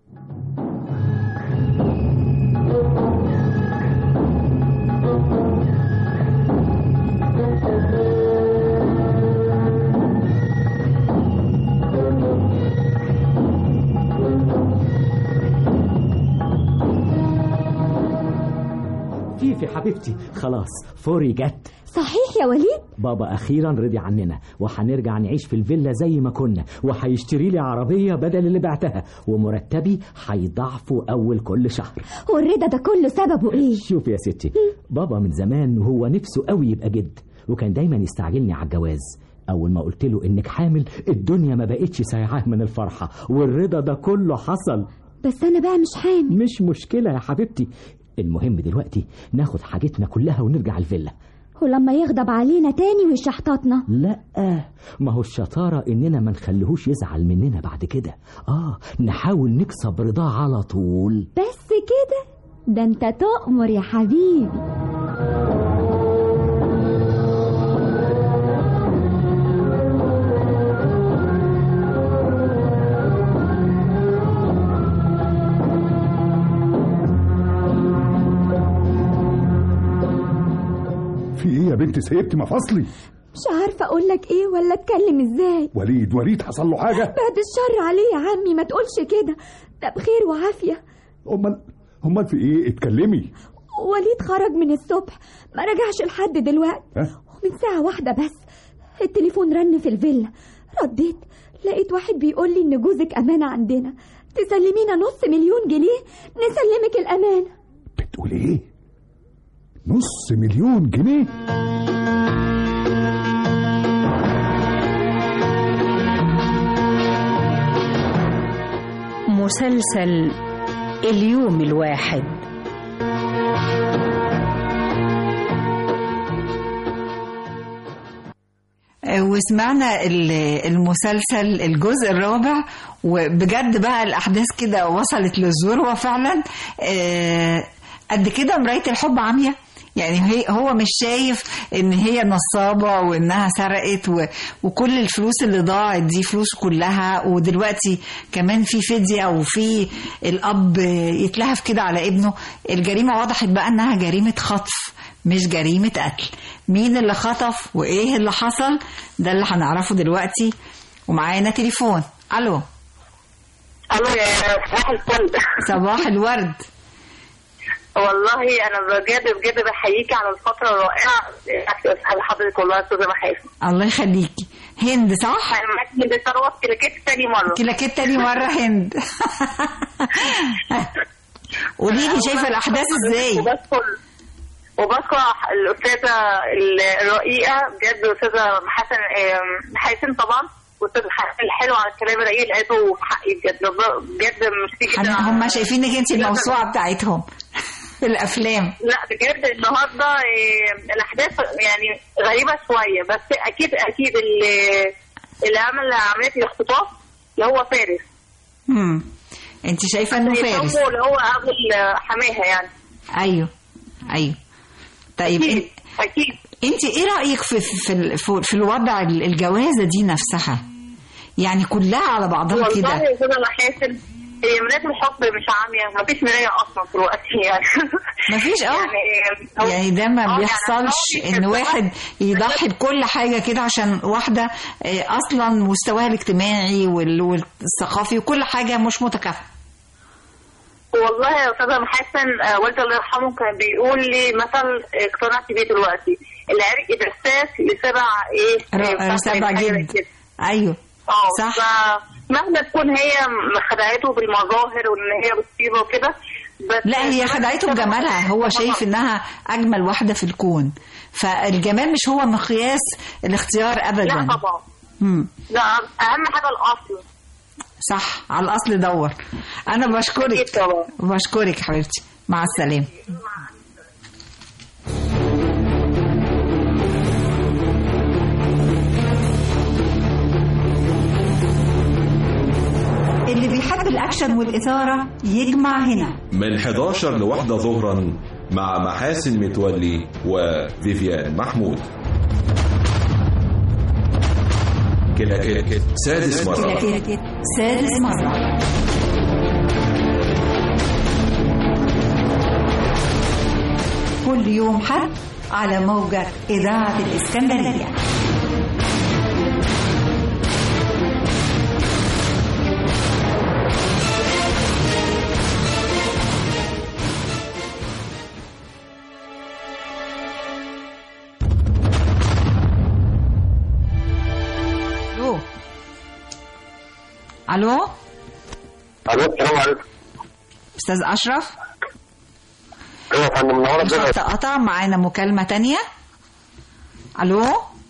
فيفي حبيبتي خلاص فوري جت صحيح يا وليد بابا أخيرا رضي عننا وهنرجع نعيش في الفيلا زي ما كنا وهيشتري لي عربية بدل اللي بعتها ومرتبي هيضعفه أول كل شهر والرضا ده كله سببه ايه شوف يا ستي بابا من زمان وهو نفسه قوي يبقى جد وكان دايما يستعجلني على الجواز أول ما قلت له إنك حامل الدنيا ما بقتش سايعاه من الفرحة والرضا ده كله حصل بس انا بقى مش حامل مش مشكلة يا حبيبتي المهم دلوقتي ناخد حاجتنا كلها ونرجع الفيلا ولما يغضب علينا تاني ويشحططنا لا ما هو الشطارة إننا ما نخليهوش يزعل مننا بعد كده آه نحاول نكسب رضاه على طول بس كده ده انت تؤمر يا حبيبي في ايه يا بنت سيبتي مفاصلي مش عارفه اقول لك ايه ولا اتكلم ازاي وليد وليد حصل له حاجه بعد الشر عليه يا عمي ما تقولش كده ده بخير وعافيه امال امال في ايه اتكلمي وليد خرج من الصبح ما رجعش لحد دلوقتي ها ومن ساعة واحدة بس التليفون رن في الفيلا رديت لقيت واحد بيقول لي ان جوزك امانة عندنا تسلمينا نص مليون جنيه نسلمك الامانة بتقول ايه نص مليون جنيه مسلسل اليوم الواحد وسمعنا ال- المسلسل الجزء الرابع وبجد بقى الأحداث كده وصلت للذروة فعلا آه، قد كده مراية الحب عامية يعني هي هو مش شايف ان هي نصابة وانها سرقت و... وكل الفلوس اللي ضاعت دي فلوس كلها ودلوقتي كمان في فدية وفي الاب يتلهف كده على ابنه الجريمة وضحت بقى انها جريمة خطف مش جريمة قتل مين اللي خطف وايه اللي حصل ده اللي هنعرفه دلوقتي ومعانا تليفون الو الو يا صباح الفل صباح الورد والله انا بجد بجد بحييكي على الفتره الرائعه على حضرتك والله يا استاذه محاسن الله يخليكي هند صح؟ انا معاكي هند ثروت كلاكيت تاني مره كلاكيت تاني مره هند قولي لي شايفه الاحداث ازاي؟ وبدخل وبذكر الاستاذه الرقيقه بجد الاستاذه محسن محاسن طبعا واستاذ حسن الحلو على الكلام الرقيق لقيته في حقي بجد بجد مش جدا هم شايفينك انت الموسوعه بتاعتهم في الافلام لا بجد النهارده إيه، الاحداث يعني غريبه شويه بس اكيد اكيد اللي اللي عمل عمليه الاختطاف اللي هو فارس امم انت شايفه انه فارس اللي هو قبل حماها يعني ايوه ايوه طيب اكيد اكيد انت ايه رايك في في ال- في, في الوضع ال- الجوازه دي نفسها يعني كلها على بعضها والله كده يا استاذه محاسن هي مرايه الحب مش عاميه ما فيش مرايه اصلا في الوقت يعني مفيش اه يعني هو- يعني ده ما آه، بيحصلش يعني ان هو- واحد يضحي بكل حاجه كده عشان واحده آه، اصلا مستواها الاجتماعي وال- والثقافي وكل حاجه مش متكافئه والله يا استاذه محسن آه، والدي الله يرحمه كان بيقول لي مثل اقتنعت بيه دلوقتي العرق يتأساس لسبع ايه ر- آه، سبع حاجة زي جد كده. ايوه اه صح. فمهما تكون هي خدعته بالمظاهر وان هي بتصيبه وكده بس لا هي خدعته بجمالها هو شايف انها اجمل واحده في الكون فالجمال مش هو مقياس الاختيار ابدا لا طبعا مم. لا اهم حاجه الاصل صح على الاصل دور انا بشكرك بشكرك حبيبتي مع السلامه اللي بيحب الاكشن والاثاره يجمع هنا من 11 لواحدة ظهرا مع محاسن متولي وفيفيان محمود كلاكيت سادس مرة كلاكيت سادس مره كل يوم حد على موجة إذاعة الإسكندرية ألو ألو الو السلام عليكم أستاذ أشرف ايوه يا فندم منوره الدنيا الخط قطع معانا مكالمة تانية ألو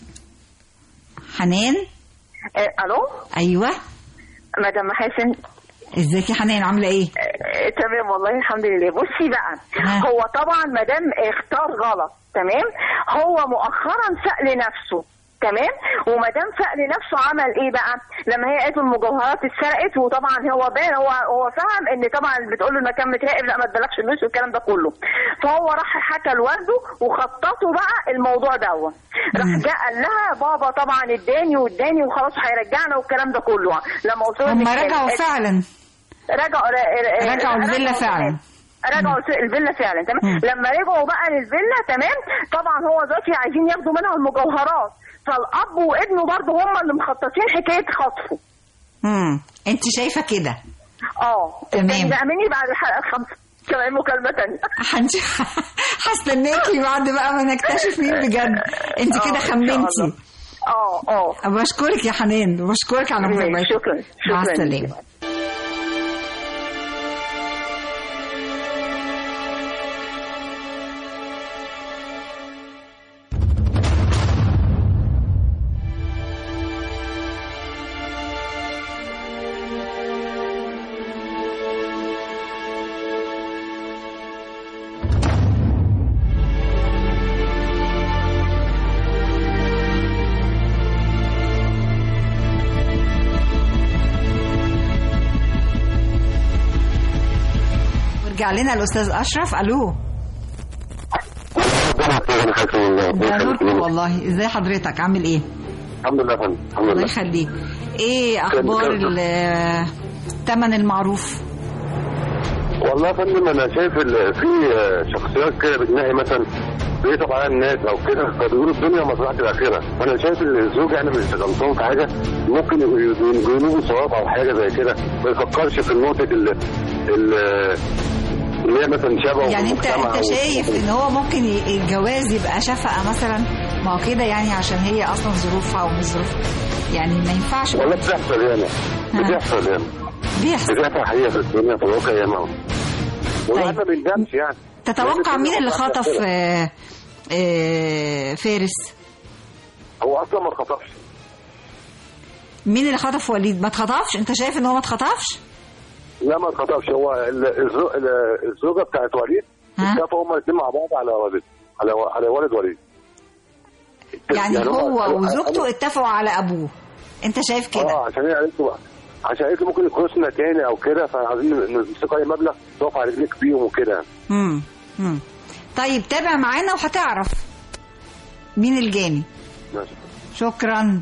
حنان آه، الو أيوة مدام محاسن ازيك يا حنان عاملة ايه؟ آه، تمام والله الحمد لله بصي بقى ها. هو طبعا مدام اختار غلط تمام هو مؤخرا سأل نفسه تمام ومدام سأل نفسه عمل ايه بقى لما هي قالت المجوهرات اتسرقت وطبعا هو بان هو هو فهم ان طبعا بتقول له المكان متراقب لا ما تبلغش الناس والكلام ده كله فهو راح حكى لوالده وخططوا بقى الموضوع دوت راح جاء قال لها بابا طبعا اداني واداني وخلاص هيرجعنا والكلام ده كله لما قلت له هم إنك- رجعوا فعلا رجعوا ر- رجعوا الفيلا فعلا رجعوا الفيلا فعلا تمام لما رجعوا بقى للفيلا تمام طبعا هو دلوقتي عايزين ياخدوا منها المجوهرات فالاب وابنه برضه هم اللي مخططين حكايه خطفه امم انت شايفه كده اه تمام. بقى مني بعد الحلقه الخامسه كمان مكالمه تانية هنج- هستناكي بعد بقى ما نكتشف مين بجد انت آه، كده إن شاء خمنتي الله. اه اه بشكرك يا حنان بشكرك على متابعتك شكرا مع شكرا السلامه ورجع لنا الاستاذ اشرف الو انا حاسس ان ده نوركم والله ازاي حضرتك عامل ايه الحمد لله يا فندم الحمد الله لله يخليك ايه اخبار ال- الثمن المعروف والله يا فندم انا شايف ال- في شخصيات كده بتنقي مثلا بيصعب على الناس او كده فبيقولوا الدنيا مزرعه الاخره فانا شايف ان الزوج يعني مش غلطان في حاجه ممكن يجنبوا ثواب او حاجه زي كده ما يفكرش في النقطه ال ال- اللي هي مثلا شبه يعني انت المجتمع انت و- شايف ان هو ممكن ي- الجواز يبقى شفقه مثلا ما هو كده يعني عشان هي اصلا ظروفها ومش ظروفها يعني ما ينفعش والله بتحصل يعني بتحصل يعني بيحصل بتحصل حقيقه في الدنيا في الواقع يا ماما والله ما بندمش يعني تتوقع مين اللي خطف آه، آه، فارس هو اصلا ما اتخطفش مين اللي خطف وليد ما اتخطفش انت شايف ان هو ما اتخطفش لا ما اتخطفش هو ال- الزو- ال- الزوجه بتاعت وليد اتفقوا هما الاثنين مع بعض على ولد على على ولد وليد يعني يعني هو هو- وزوجته اتفقوا على ابوه انت شايف كده اه عشان هي قالت له عشان قالت له ممكن يكرسنا تاني او كده فعايزين نمسكوا اي مبلغ تقف على رجليك بيهم وكده امم امم طيب تابع معانا وهتعرف مين الجاني ماشي شكرا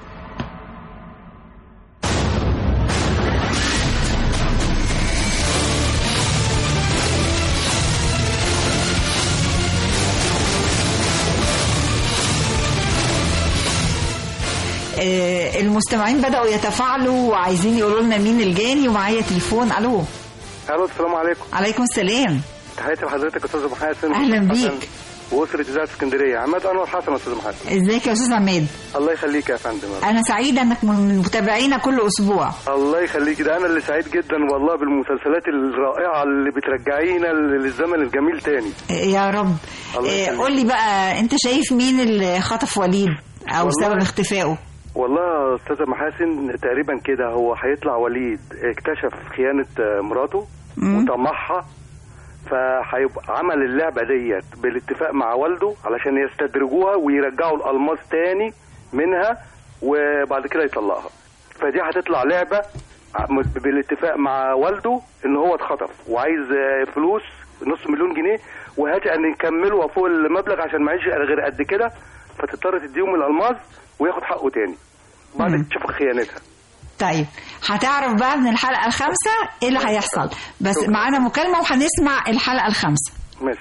آه، المستمعين بدأوا يتفاعلوا وعايزين يقولوا لنا مين الجاني ومعايا تليفون الو الو السلام عليكم عليكم السلام تحياتي لحضرتك استاذ محاسن أهلاً بيك. حسن واسره اذاعه اسكندريه عماد انور حسن يا استاذ محاسن ازيك يا استاذ عماد الله يخليك يا فندم انا سعيده انك من متابعينا كل اسبوع الله يخليك ده انا اللي سعيد جدا والله بالمسلسلات الرائعه اللي بترجعينا للزمن الجميل تاني يا رب الله آه، يخليك. قول لي بقى انت شايف مين اللي خطف وليد او والله- سبب اختفائه والله يا استاذه محاسن تقريبا كده هو هيطلع وليد اكتشف خيانه آه، مراته وطمعها فهيبقى عمل اللعبه ديت بالاتفاق مع والده علشان يستدرجوها ويرجعوا الالماس تاني منها وبعد كده يطلقها فدي هتطلع لعبه ع- بالاتفاق مع والده ان هو اتخطف وعايز آه، فلوس نص مليون جنيه وهاتي ان يكملوا فوق المبلغ عشان معيش غير قد كده فتضطر تديهم الالماس وياخد حقه تاني بعد اكتشاف خيانتها طيب هتعرف بقى من الحلقه الخامسه ايه اللي هيحصل بس معانا مكالمه وهنسمع الحلقه الخامسه ماشي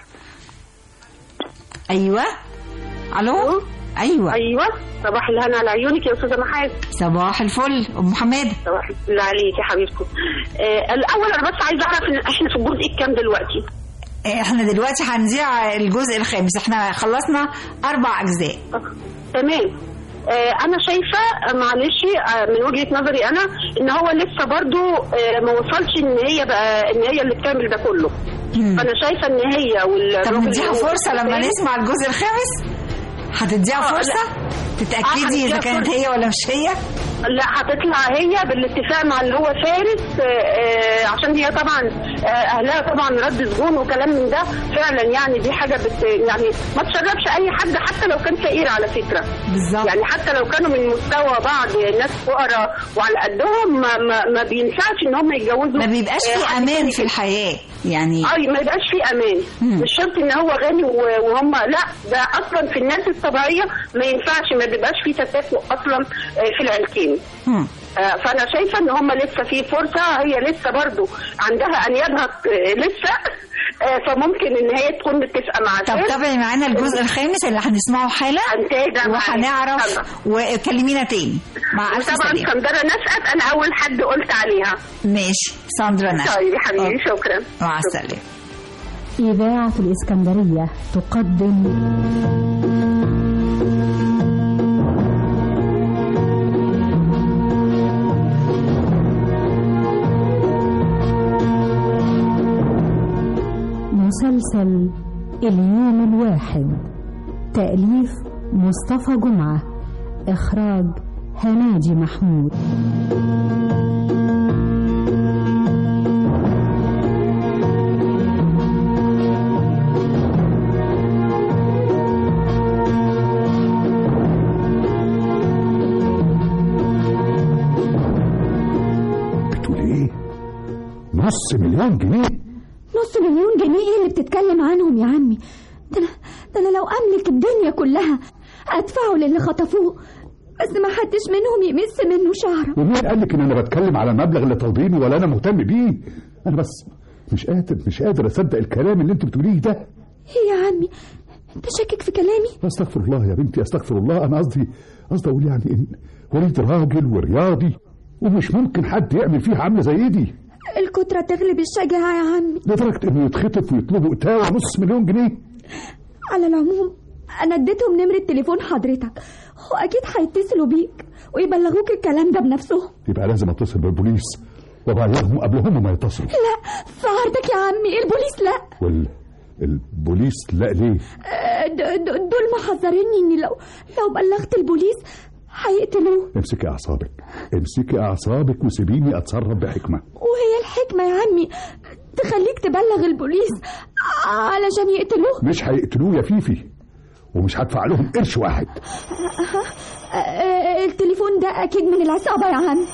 ايوه الو ايوه ايوه صباح الهنا على عيونك يا استاذه محاسن صباح الفل ام حماده صباح الفل عليك يا حبيبتي آه الاول انا بس عايزه اعرف ان احنا في الجزء الكام دلوقتي احنا دلوقتي هنذيع الجزء الخامس احنا خلصنا اربع اجزاء تمام آه انا شايفه آه، معلش آه، من وجهه نظري انا ان هو لسه برضو آه، ما وصلش ان هي بقى ان هي اللي بتعمل ده كله فانا شايفه ان هي والراجل طب نديها اللي هو فرصه لما التاني- نسمع الجزء الخامس هتديها آه، فرصه لا. تتاكدي آه، اذا هديها كانت فرصة. هي ولا مش هي لا هتطلع هي بالاتفاق مع اللي هو فارس آه، آه، عشان هي طبعا آه، اهلها طبعا رد سجون وكلام من ده فعلا يعني دي حاجه بت يعني ما تشرفش اي حد حتى لو كان فقير على فكره بالظبط يعني حتى لو كانوا من مستوى بعض ناس فقراء وعلى قدهم ما, ما, ما بينفعش ان هم يتجوزوا ما بيبقاش آه، في حد امان تاني. في الحياه يعني اه ما يبقاش في امان مش شرط ان هو غني و- وهم لا ده اصلا في الناس الطبيعيه ما ينفعش ما بيبقاش في تكافؤ اصلا آه، في العيلتين هم. آه، فانا شايفه ان هم لسه في فرصه هي لسه برضو عندها انيابها آه، لسه آه، فممكن ان هي تكون متفقه مع طب فارس. تابعي معانا الجزء الخامس اللي هنسمعه حالا هنتابع معاك. وهنعرف طبعا. وكلمينا تاني مع الف وطبعا سلامه سندره نشأت انا اول حد قلت عليها ماشي ساندرا نشأت طيب يا حبيبي شكرا مع السلامه إذاعة الإسكندرية تقدم مسلسل اليوم الواحد تأليف مصطفى جمعة إخراج هناجي محمود بتقول ايه نص مليون جنيه نص مليون جنيه ايه اللي بتتكلم عنهم يا عمي ده انا ده انا لو املك الدنيا كلها ادفعه للي خطفوه بس ما حدش منهم يمس منه شعره ومين قال لك ان انا بتكلم على المبلغ اللي طالبينه ولا انا مهتم بيه انا بس مش قادر مش قادر اصدق الكلام اللي انت بتقوليه ده ايه يا عمي انت شاكك في كلامي استغفر الله يا بنتي استغفر الله انا قصدي قصدي اقول يعني ان وليد راجل ورياضي ومش ممكن حد يعمل فيه عامله زي دي الكترة تغلب الشجاعة يا عمي لدرجه انه يتخطف ويطلبوا اتاوه نص مليون جنيه على العموم انا اديتهم نمرة تليفون حضرتك واكيد هيتصلوا بيك ويبلغوك الكلام ده بنفسهم يبقى لازم اتصل بالبوليس وابلغهم قبلهم ما يتصلوا لا في عرضك يا عمي البوليس لا وال البوليس لا ليه آه، د- د- دول محذريني اني لو لو بلغت البوليس هيقتلوه امسكي اعصابك امسكي اعصابك وسيبيني اتصرف بحكمه وهي الحكمة يا عمي تخليك تبلغ البوليس علشان يقتلوه مش هيقتلوه يا فيفي ومش هدفع لهم قرش واحد آه، آه، التليفون ده اكيد من العصابة يا عم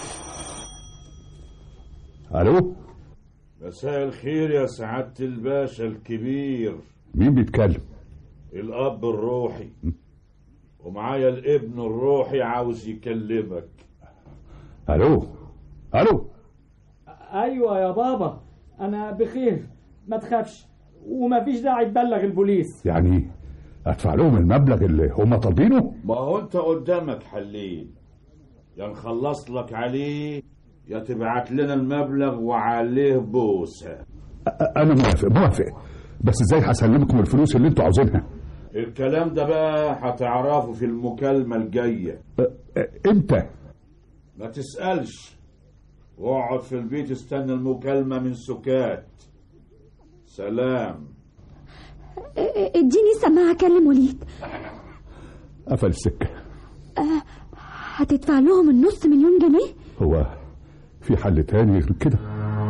الو مساء الخير يا سعادة الباشا الكبير مين بيتكلم الأب الروحي ومعايا الابن الروحي عاوز يكلمك الو الو ايوه يا بابا انا بخير ما تخافش ومفيش داعي تبلغ البوليس يعني ادفع لهم المبلغ اللي هم طالبينه ما هو انت قدامك حلين يا نخلص لك عليه يا تبعت لنا المبلغ وعليه بوسه أ- انا موافق موافق بس ازاي هسلمكم الفلوس اللي انتوا عاوزينها الكلام ده بقى هتعرفه في المكالمة الجاية امتى ما تسألش واقعد في البيت استنى المكالمة من سكات سلام آه، آه، اديني سماعة اكلم وليد قفل السكه آه، هتدفع لهم النص مليون جنيه هو في حل تاني غير كده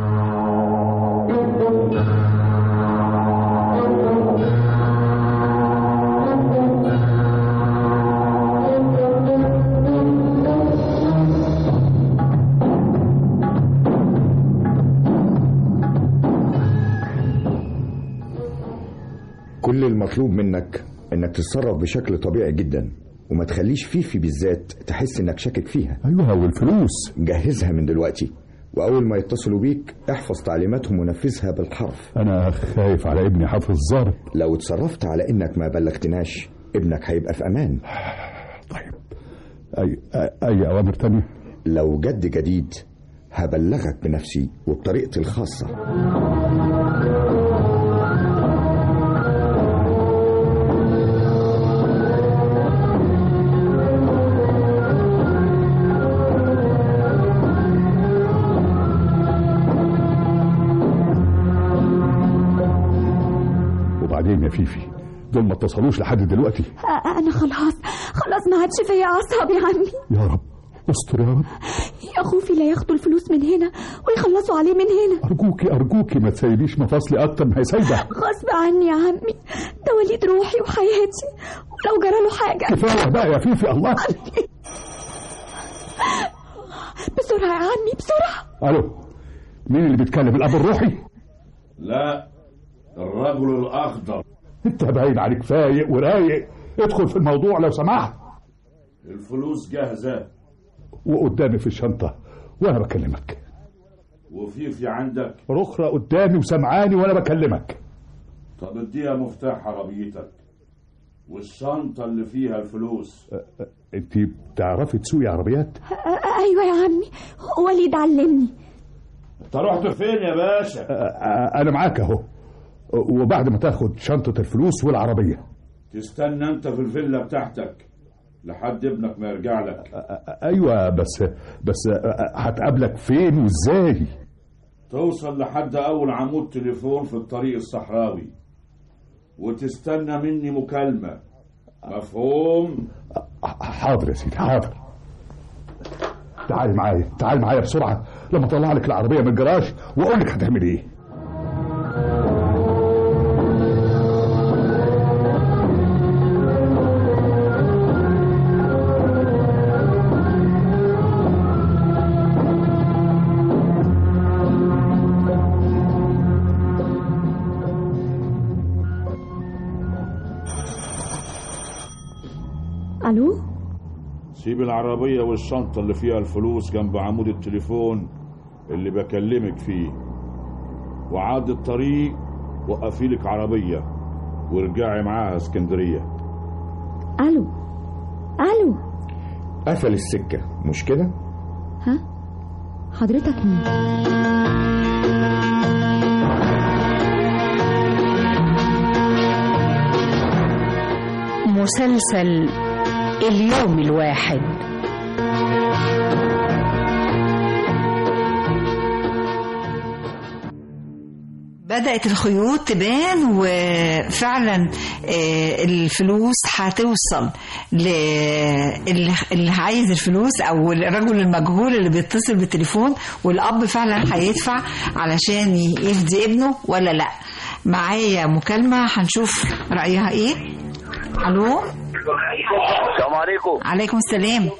كل المطلوب منك انك تتصرف بشكل طبيعي جدا وما تخليش فيفي بالذات تحس انك شاكك فيها ايوه والفلوس جهزها من دلوقتي واول ما يتصلوا بيك احفظ تعليماتهم ونفذها بالحرف انا خايف على ابني حافظ الظابط لو اتصرفت على انك ما بلغتناش ابنك هيبقى في امان اي اي اوامر تانية لو جد جديد هبلغك بنفسي وبطريقتي الخاصه وبعدين يا فيفي دول ما اتصلوش لحد دلوقتي آه، انا خلاص خلاص ما عادش فيا اعصاب يا عمي يا رب استر يا رب يا خوفي لا ياخدوا الفلوس من هنا ويخلصوا عليه من هنا ارجوكي ارجوكي ما تسيبيش مفاصلي اكتر ما هي سايبه غصب عني يا عمي ده وليد روحي وحياتي ولو جراله حاجة كفايه بقى يا فيفي الله بسرعة يا عمي بسرعة الو مين اللي بيتكلم الاب الروحي لا الرجل الأخضر انت باين عليك فايق ورايق ادخل في الموضوع لو سمحت الفلوس جاهزة وقدامي في الشنطه وانا بكلمك وفي في عندك رخرة قدامي وسمعاني وانا بكلمك طب اديها مفتاح عربيتك والشنطة اللي فيها الفلوس انت بتعرفي تسوقي عربيات آه، آه، ايوه يا عمي وليد علمني انت رحت فين يا باشا آه، انا معاك اهو وبعد ما تاخد شنطة الفلوس والعربية تستنى انت في الفيلا بتاعتك لحد ابنك ما يرجع لك ايوه بس بس هتقابلك فين وازاي توصل لحد اول عمود تليفون في الطريق الصحراوي وتستنى مني مكالمة مفهوم حاضر يا سيدي حاضر تعال معايا تعال معايا بسرعة لما اطلع لك العربية من الجراج واقول لك هتعمل ايه سيب العربية والشنطة اللي فيها الفلوس جنب عمود التليفون اللي بكلمك فيه وعاد الطريق وقفي لك عربية وارجعي معاها اسكندرية الو الو قفل السكة مش كده؟ ها حضرتك مين مسلسل اليوم الواحد بدأت الخيوط تبان وفعلا آه، الفلوس هتوصل للي اللي عايز الفلوس او الرجل المجهول اللي بيتصل بالتليفون والاب فعلا هيدفع علشان يفدي ابنه ولا لا معايا مكالمة هنشوف رأيها ايه الو السلام عليكم عليكم السلام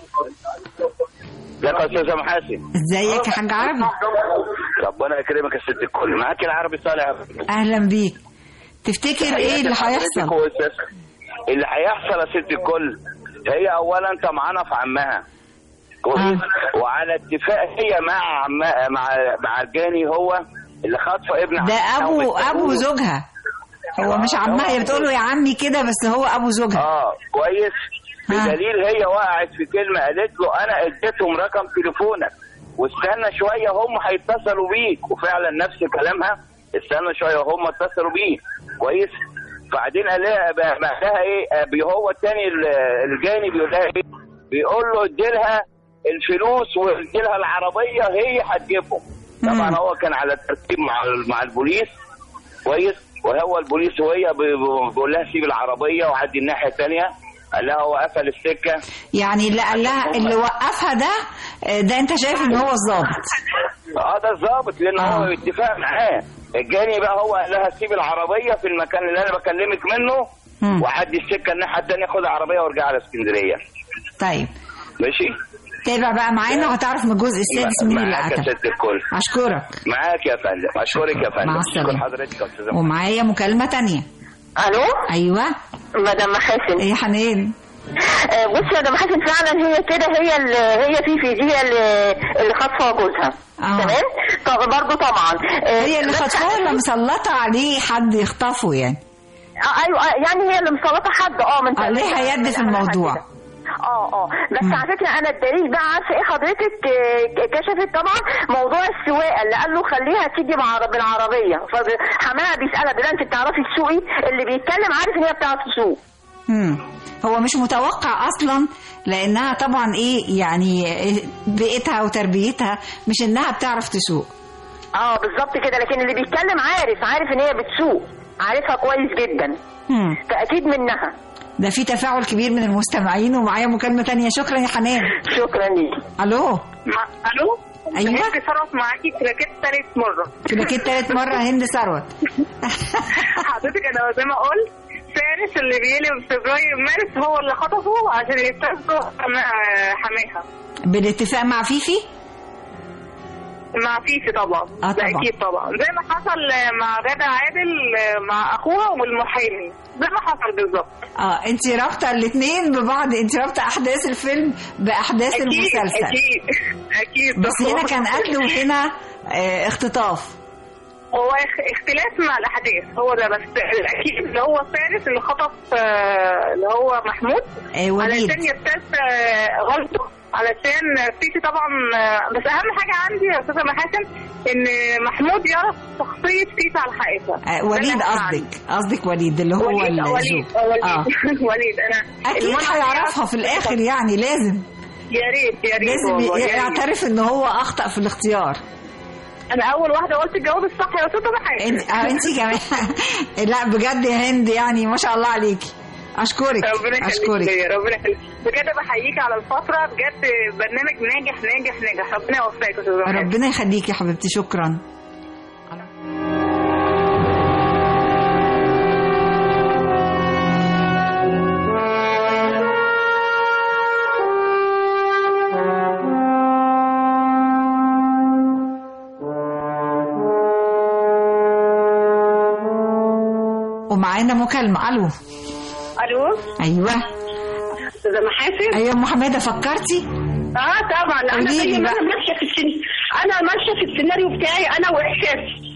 ازيك يا استاذ محاسن ازيك يا حاج عربي ربنا يكرمك يا ست الكل معاك العربي صالح اهلا بيك تفتكر ايه اللي هيحصل اللي هيحصل يا ست الكل هي اولا انت معانا في عمها كويس وعلى اتفاق هي مع عمها مع مع الجاني هو اللي خاطفه ابن ده عمها ابو وبتقوله. ابو زوجها هو مش عمها هي بتقول له يا عمي كده بس هو ابو زوجها اه كويس بدليل هي وقعت في كلمه قالت له انا اديتهم رقم تليفونك واستنى شويه هم هيتصلوا بيك وفعلا نفس كلامها استنى شويه وهم اتصلوا بيك كويس بعدين قال لها بقى- بقى لها ايه آه، بي- هو التاني ال- الجاني بيقول لها ايه بيقول له ادي لها الفلوس وادي لها العربيه هي هتجيبهم طبعا هو كان على الترتيب مع ال- مع البوليس كويس وهو البوليس وهي بي- بي- بيقول لها سيب العربيه وعدي الناحيه الثانيه قال لها هو قفل السكه يعني اللي قال لها اللي وقفها ده آه، ده انت شايف ان هو الظابط اه ده الظابط لان هو اتفاق معاه الجاني بقى هو قال لها سيب العربيه في المكان اللي انا بكلمك منه وعدي السكه الناحيه الثانيه خد العربيه وارجع على اسكندريه طيب ماشي تابع بقى معانا وهتعرف من الجزء السادس مين اللي معاك يا قتل ست الكل اشكرك معاك يا فندم اشكرك يا فندم مع اشكر السلامة. حضرتك يا استاذ ومعايا مكالمة تانية الو ايوه مدام محاسن ايه حنان آه، بصي يا مدام محاسن فعلا هي كده هي اللي هي فيفي دي هي اللي اللي خاطفه جوزها تمام طب برضه طبعا آه، هي اللي بس خطفاه ولا مسلطة عليه حد يخطفه يعني آه، ايوه آه، يعني هي اللي مسلطه حد اه من آه، ليها يد في الموضوع اه اه بس على فكره انا الدليل بقى عارفه ايه حضرتك آه، كشفت طبعا موضوع السواقه اللي قال له خليها تيجي مع بالعربيه فحماها بيسالها بيقول لها انت بتعرفي تسوقي اللي بيتكلم عارف ان هي بتعرف تسوق مم. هو مش متوقع اصلا لانها طبعا ايه يعني بيئتها وتربيتها مش انها بتعرف تسوق اه بالظبط كده لكن اللي بيتكلم عارف عارف ان هي بتسوق عارفها كويس جدا مم. فاكيد منها ده في تفاعل كبير من المستمعين ومعايا مكالمة تانية شكرا يا حنان شكرا ليكي الو الو أيوة. هند ثروت معاكي في راكب ثالث مره كلاكيت تالت مرة هند ثروت حضرتك انا زي ما قلت فارس اللي بيلي في فبراير مارس هو اللي خطفه عشان يستاذوا حماها بالاتفاق مع فيفي مع فيفي طبعا آه ده طبعا. اكيد طبعا زي ما حصل مع غادة عادل مع اخوها والمحامي زي ما حصل بالظبط اه انت رابطه الاثنين ببعض انت رابطه احداث الفيلم باحداث أكيد، المسلسل اكيد اكيد بس هنا كان قتل وهنا آه اختطاف هو اخ- اختلاف مع الاحداث هو ده بس الاكيد اللي هو فارس اللي خطف آه، اللي هو محمود آه، وليد. علشان يبتز آه، غلطه علشان فيفي طبعا آه، بس اهم حاجه عندي يا استاذه محاسن ان محمود يعرف شخصيه فيفي على حقيقتها آه وليد ده اللي أهم قصدك قصدك وليد اللي هو وليد الزوج. وليد آه، وليد اه وليد انا اكيد المنع هيعرفها في الاخر يعني لازم يا ريت يا ريت لازم والله، يا ريت. يعترف ان هو اخطا في الاختيار انا اول واحده قلت الجواب الصح يا استاذه محاسن انت اه انت كمان لا بجد يا هند يعني ما شاء الله عليكي اشكرك ربنا يخليك اشكرك ليا، ربنا يخليك بجد بحييك على الفتره بجد برنامج ناجح ناجح ناجح ربنا يوفقك يا استاذه محاسن. ربنا يخليكي يا حبيبتي شكرا ومعانا مكالمة ألو الو أيوة استاذه محاسن ايوه ام حماده فكرتي اه طبعا انا قولي لي زي ما بقى. انا ماشيه في السن... انا ماشيه في السيناريو بتاعي انا واحساسي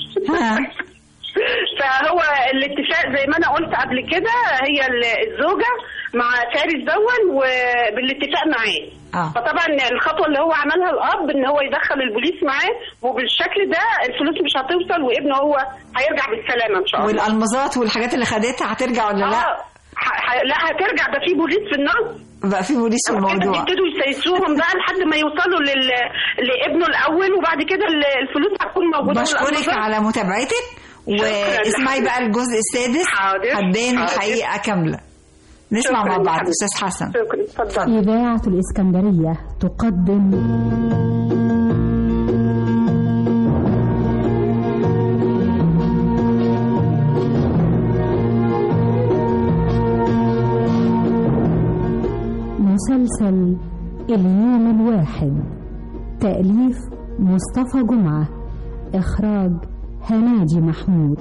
فهو الاتفاق زي ما انا قلت قبل كده هي ال- الزوجه مع فارس دون وبالاتفاق معاه آه. فطبعا الخطوه اللي هو عملها الاب ان هو يدخل البوليس معاه وبالشكل ده الفلوس مش هتوصل وابنه هو هيرجع بالسلامه ان شاء الله والالمازات والحاجات اللي خدتها هترجع ولا لا آه. ح- ح- لا هترجع ده في بوليس في النص بقى في بوليس في الموضوع يبتدوا يسيسوهم بقى لحد ما يوصلوا لل... لابنه الاول وبعد كده ال- الفلوس هتكون موجوده بشكرك والألمازات. على متابعتك واسمعي بقى الجزء السادس هتبان حاضر. الحقيقه كامله نسمع مع بعض استاذ حسن إذاعة الإسكندرية تقدم مسلسل اليوم الواحد تأليف مصطفى جمعة إخراج هناجي محمود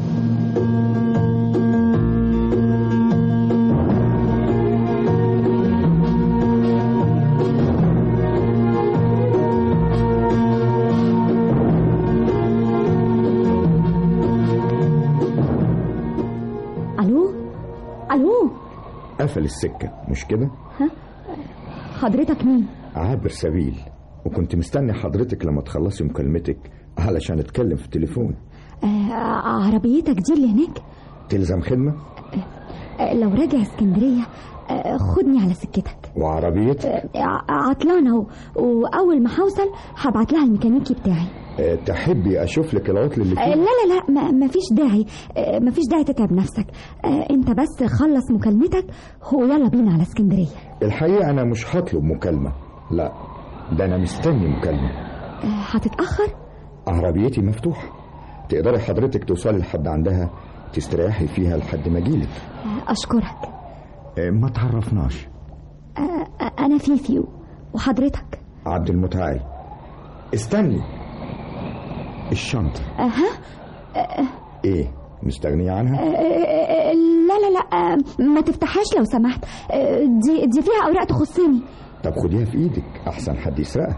الو الو قفل السكة مش كده؟ ها حضرتك مين عابر سبيل وكنت مستني حضرتك لما تخلصي مكالمتك علشان اتكلم في التليفون آه عربيتك دي اللي هناك تلزم خدمة آه لو راجع اسكندريه آه خدني على سكتك وعربيتك آه عطلانه اهو واول ما هوصل هبعت لها الميكانيكي بتاعي أه تحبي اشوف لك العطل اللي آه فيه لا لا لا ما ما فيش داعي آه ما فيش داعي تتعب نفسك آه انت بس خلص مكالمتك ويلا بينا على اسكندريه الحقيقة انا مش هطلب مكالمة لا ده انا مستني مكالمة آه هتتاخر عربيتي مفتوحة تقدري حضرتك توصلي لحد عندها تستريحي فيها لحد ما اجيلك آه اشكرك أه ما تعرفناش آه آه انا فيفي وحضرتك عبد المتعال استني الشنطة اها آه ايه مستغنية عنها آه، آه، لا لا لا آه، ما تفتحهاش لو سمحت آه، دي دي فيها اوراق تخصني طب خديها في ايدك احسن حد يسرقها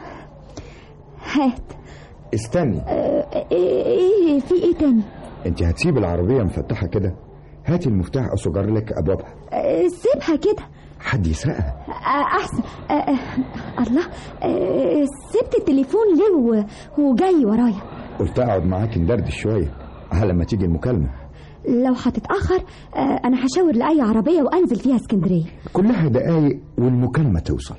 هات استني آه، ايه في ايه تاني انت هتسيب العربية مفتحة كده هاتي المفتاح اسجر لك ابوابها آه، سيبها كده حد يسرقها آه، احسن آه، آه، الله آه، سبت التليفون ليه و- وجاي ورايا قلت اقعد معاك ندردش شوية على ما تيجي المكالمة لو هتتاخر آه، انا هشاور لاي عربيه وانزل فيها اسكندريه كلها دقايق والمكالمة توصل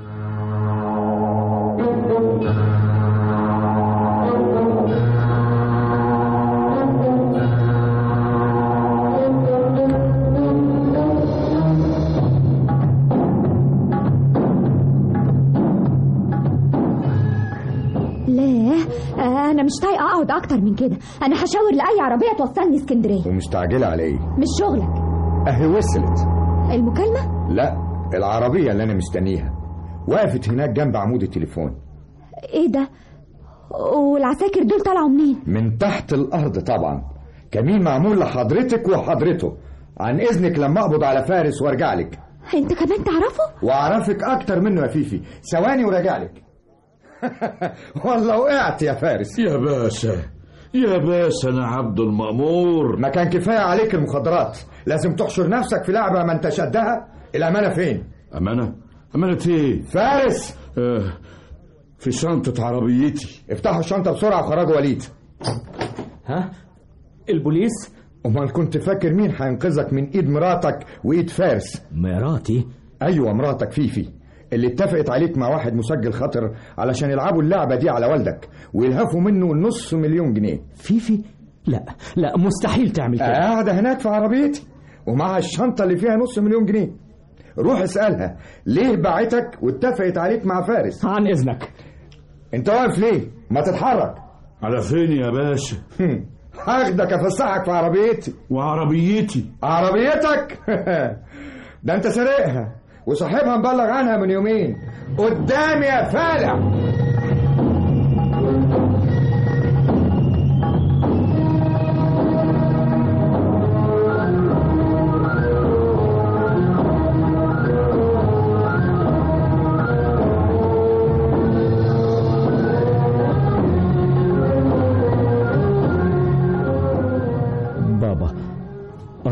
لا آه، انا مش طايقه اقعد اكتر من كده انا هشاور لاي عربيه توصلني اسكندريه ومستعجلة على ايه مش شغلك اهي وصلت المكالمه لا العربية اللي انا مستنيها وقفت هناك جنب عمود التليفون ايه ده والعساكر دول طلعوا منين من تحت الارض طبعا كمين معمول لحضرتك وحضرته عن اذنك لما اقبض على فارس وارجع لك انت كمان تعرفه واعرفك اكتر منه يا فيفي ثواني وراجع لك والله وقعت يا فارس يا باشا يا باشا انا عبد المأمور ما كان كفايه عليك المخدرات لازم تحشر نفسك في لعبه ما انتش قدها الامانه فين امانه امانه ايه فارس آه في شنطه عربيتي افتحوا الشنطه بسرعه وخرجوا وليد ها البوليس امال كنت فاكر مين هينقذك من ايد مراتك وايد فارس مراتي ايوه مراتك فيفي اللي اتفقت عليك مع واحد مسجل خطر علشان يلعبوا اللعبه دي على والدك ويلهفوا منه نص مليون جنيه فيفي لا لا مستحيل تعمل كده قاعده هناك في عربيتي ومعها الشنطه اللي فيها نص مليون جنيه روح اسالها ليه باعتك واتفقت عليك مع فارس عن اذنك انت واقف ليه ما تتحرك على فين يا باشا هاخدك افسحك في عربيتي وعربيتي عربيتك ده انت سارقها وصاحبها مبلغ عنها من يومين قدامي يا فالع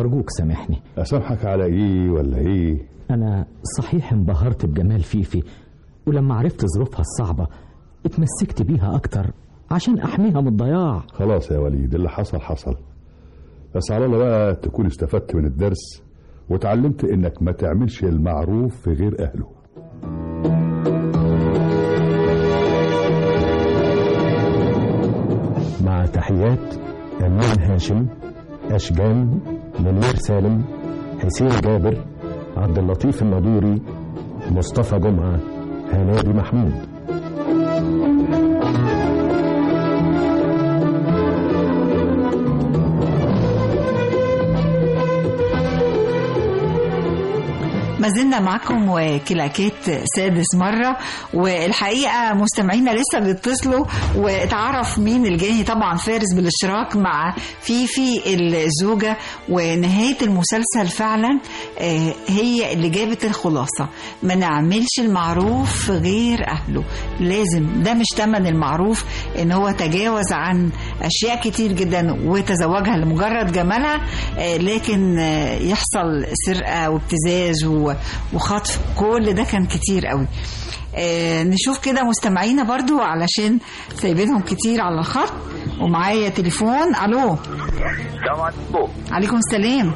أرجوك سامحني أسامحك على إيه ولا إيه أنا صحيح انبهرت بجمال فيفي ولما عرفت ظروفها الصعبة اتمسكت بيها أكتر عشان أحميها من الضياع خلاص يا وليد اللي حصل حصل بس على الله بقى تكون استفدت من الدرس وتعلمت إنك ما تعملش المعروف في غير أهله مع تحيات أمين هاشم أشجان منير سالم حسين جابر عبد اللطيف النضوري مصطفى جمعة هنادي محمود ما زلنا معكم وكلاكيت سادس مرة والحقيقة مستمعينا لسه بيتصلوا واتعرف مين الجاني طبعا فارس بالاشتراك مع فيفي الزوجة ونهاية المسلسل فعلا آه، هي اللي جابت الخلاصة ما نعملش المعروف غير أهله لازم ده مش تمن المعروف ان هو تجاوز عن أشياء كتير جدا وتزوجها لمجرد جمالها آه، لكن آه، يحصل سرقة وابتزاز و- وخطف كل ده كان كتير قوي آه، نشوف كده مستمعينا برضو علشان سايبينهم كتير على الخط ومعايا تليفون الو السلام عليكم عليكم السلام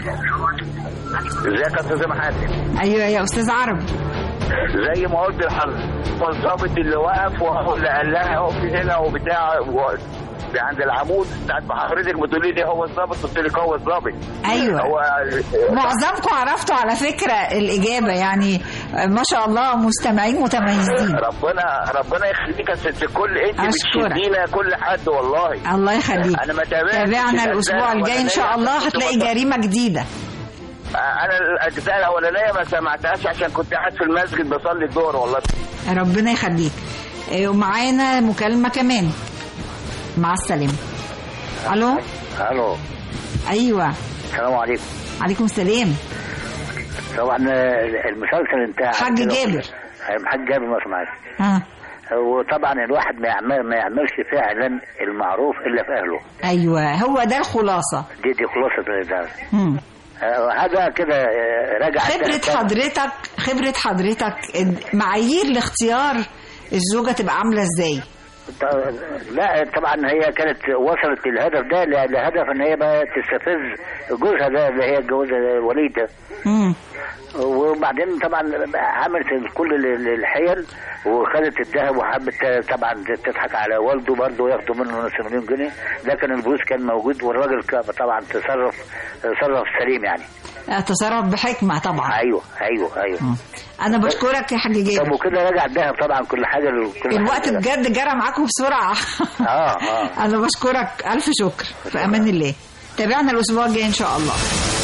ازيك يا استاذ محاسن ايوه يا استاذ عرب زي ما قلت لحضرتك الظابط اللي وقف وهو اللي قال لها اقفي هنا وبتاع و- عند العمود ساعة ما حضرتك بتقولي لي هو الظابط قلت لك هو الظابط أيوة. هو معظمكم عرفتوا على فكرة الإجابة يعني ما شاء الله مستمعين متميزين ربنا ربنا يخليك يا ست الكل انت أشكرك. بتشدينا كل حد والله الله يخليك انا ما تابعتش تابعنا الأجزاء الأسبوع الجاي إن شاء الله الأولانية. هتلاقي جريمة جديدة انا الاجزاء الاولانيه ما سمعتهاش عشان كنت قاعد في المسجد بصلي الظهر والله ربنا يخليك إيه، ومعانا مكالمة كمان مع السلامة ألو الو أيوة السلام عليكم عليكم السلام طبعا المسلسل بتاع حاج جابر. حاج جابر ما سمعت ها وطبعا الواحد ما يعمل ما يعملش فعلا المعروف الا في اهله أيوة هو ده الخلاصة دي دي خلاصه ده مم. آه، هذا كده آه، رجع خبرة حضرتك خبرة حضرتك معايير لاختيار الزوجة تبقى عاملة ازاي؟ ط- لا طبعا هي كانت وصلت للهدف ده ل- لهدف ان هي بقى تستفز جوزها ده اللي هي جوزها وليد ده مم. وبعدين طبعا عملت كل ال- ال- الحيل وخدت الذهب وحبت طبعا تضحك على والده برضه وياخدوا منه نص مليون جنيه لكن البوليس كان موجود والراجل كان طبعا تصرف تصرف سليم يعني تصرف بحكمة طبعا ايوه ايوه ايوه أنا بشكرك يا حاج طب جابر وكده رجع الذهب طبعا كل حاجه كل الوقت حاجة. بجد جرى معاكم بسرعة اه اه أنا بشكرك ألف شكر في أمان الله تابعنا الأسبوع الجاي إن شاء الله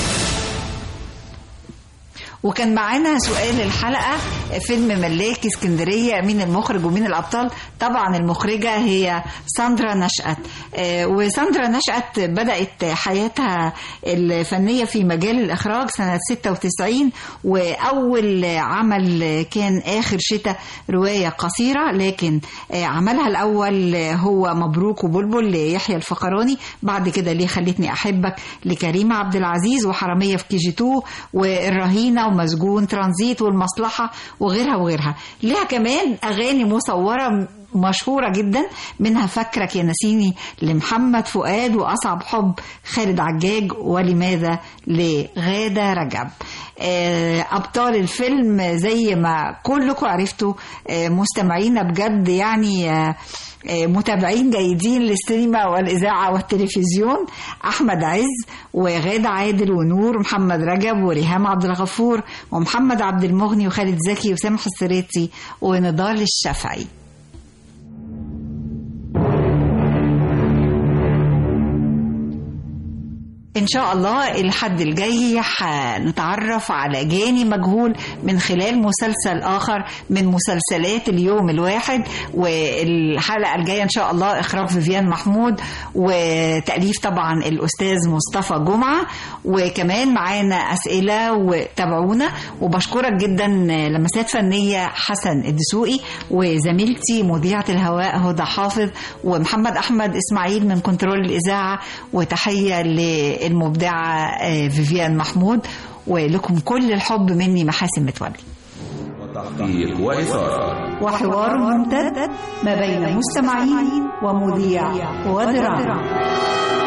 وكان معانا سؤال الحلقة فيلم ملاكي اسكندرية مين المخرج ومين الأبطال طبعا المخرجة هي ساندرا نشأت آه، وساندرا نشأت بدأت حياتها الفنية في مجال الإخراج سنة 96 وأول عمل كان آخر شتاء رواية قصيرة لكن آه، عملها الأول هو مبروك وبلبل ليحيى الفقراني بعد كده ليه خلتني أحبك لكريمة عبد العزيز وحرامية في كي جي 2 والرهينة ومسجون ترانزيت والمصلحة وغيرها وغيرها ليها كمان أغاني مصورة مشهورة جدا منها فاكرك يا نسيني لمحمد فؤاد وأصعب حب خالد عجاج ولماذا لغادة رجب آه، أبطال الفيلم زي ما كلكم عرفتوا آه، مستمعينا بجد يعني آه، آه، متابعين جيدين للسينما والإذاعة والتلفزيون أحمد عز وغادة عادل ونور محمد رجب وريهام عبد الغفور ومحمد عبد المغني وخالد زكي وسامح السريتي ونضال الشافعي إن شاء الله الحد الجاي هنتعرف على جاني مجهول من خلال مسلسل آخر من مسلسلات اليوم الواحد والحلقة الجاية إن شاء الله إخراج فيفيان محمود وتأليف طبعا الأستاذ مصطفى جمعة وكمان معانا أسئلة وتابعونا وبشكرك جدا لمسات فنية حسن الدسوقي وزميلتي مذيعة الهواء هدى حافظ ومحمد أحمد إسماعيل من كنترول الإذاعة وتحية ل والمبدعة آه، فيفيان محمود ولكم كل الحب مني محاسن متولي تحقيق وإثارة وحوار ممتد ما بين مستمعين ومذيع ودراما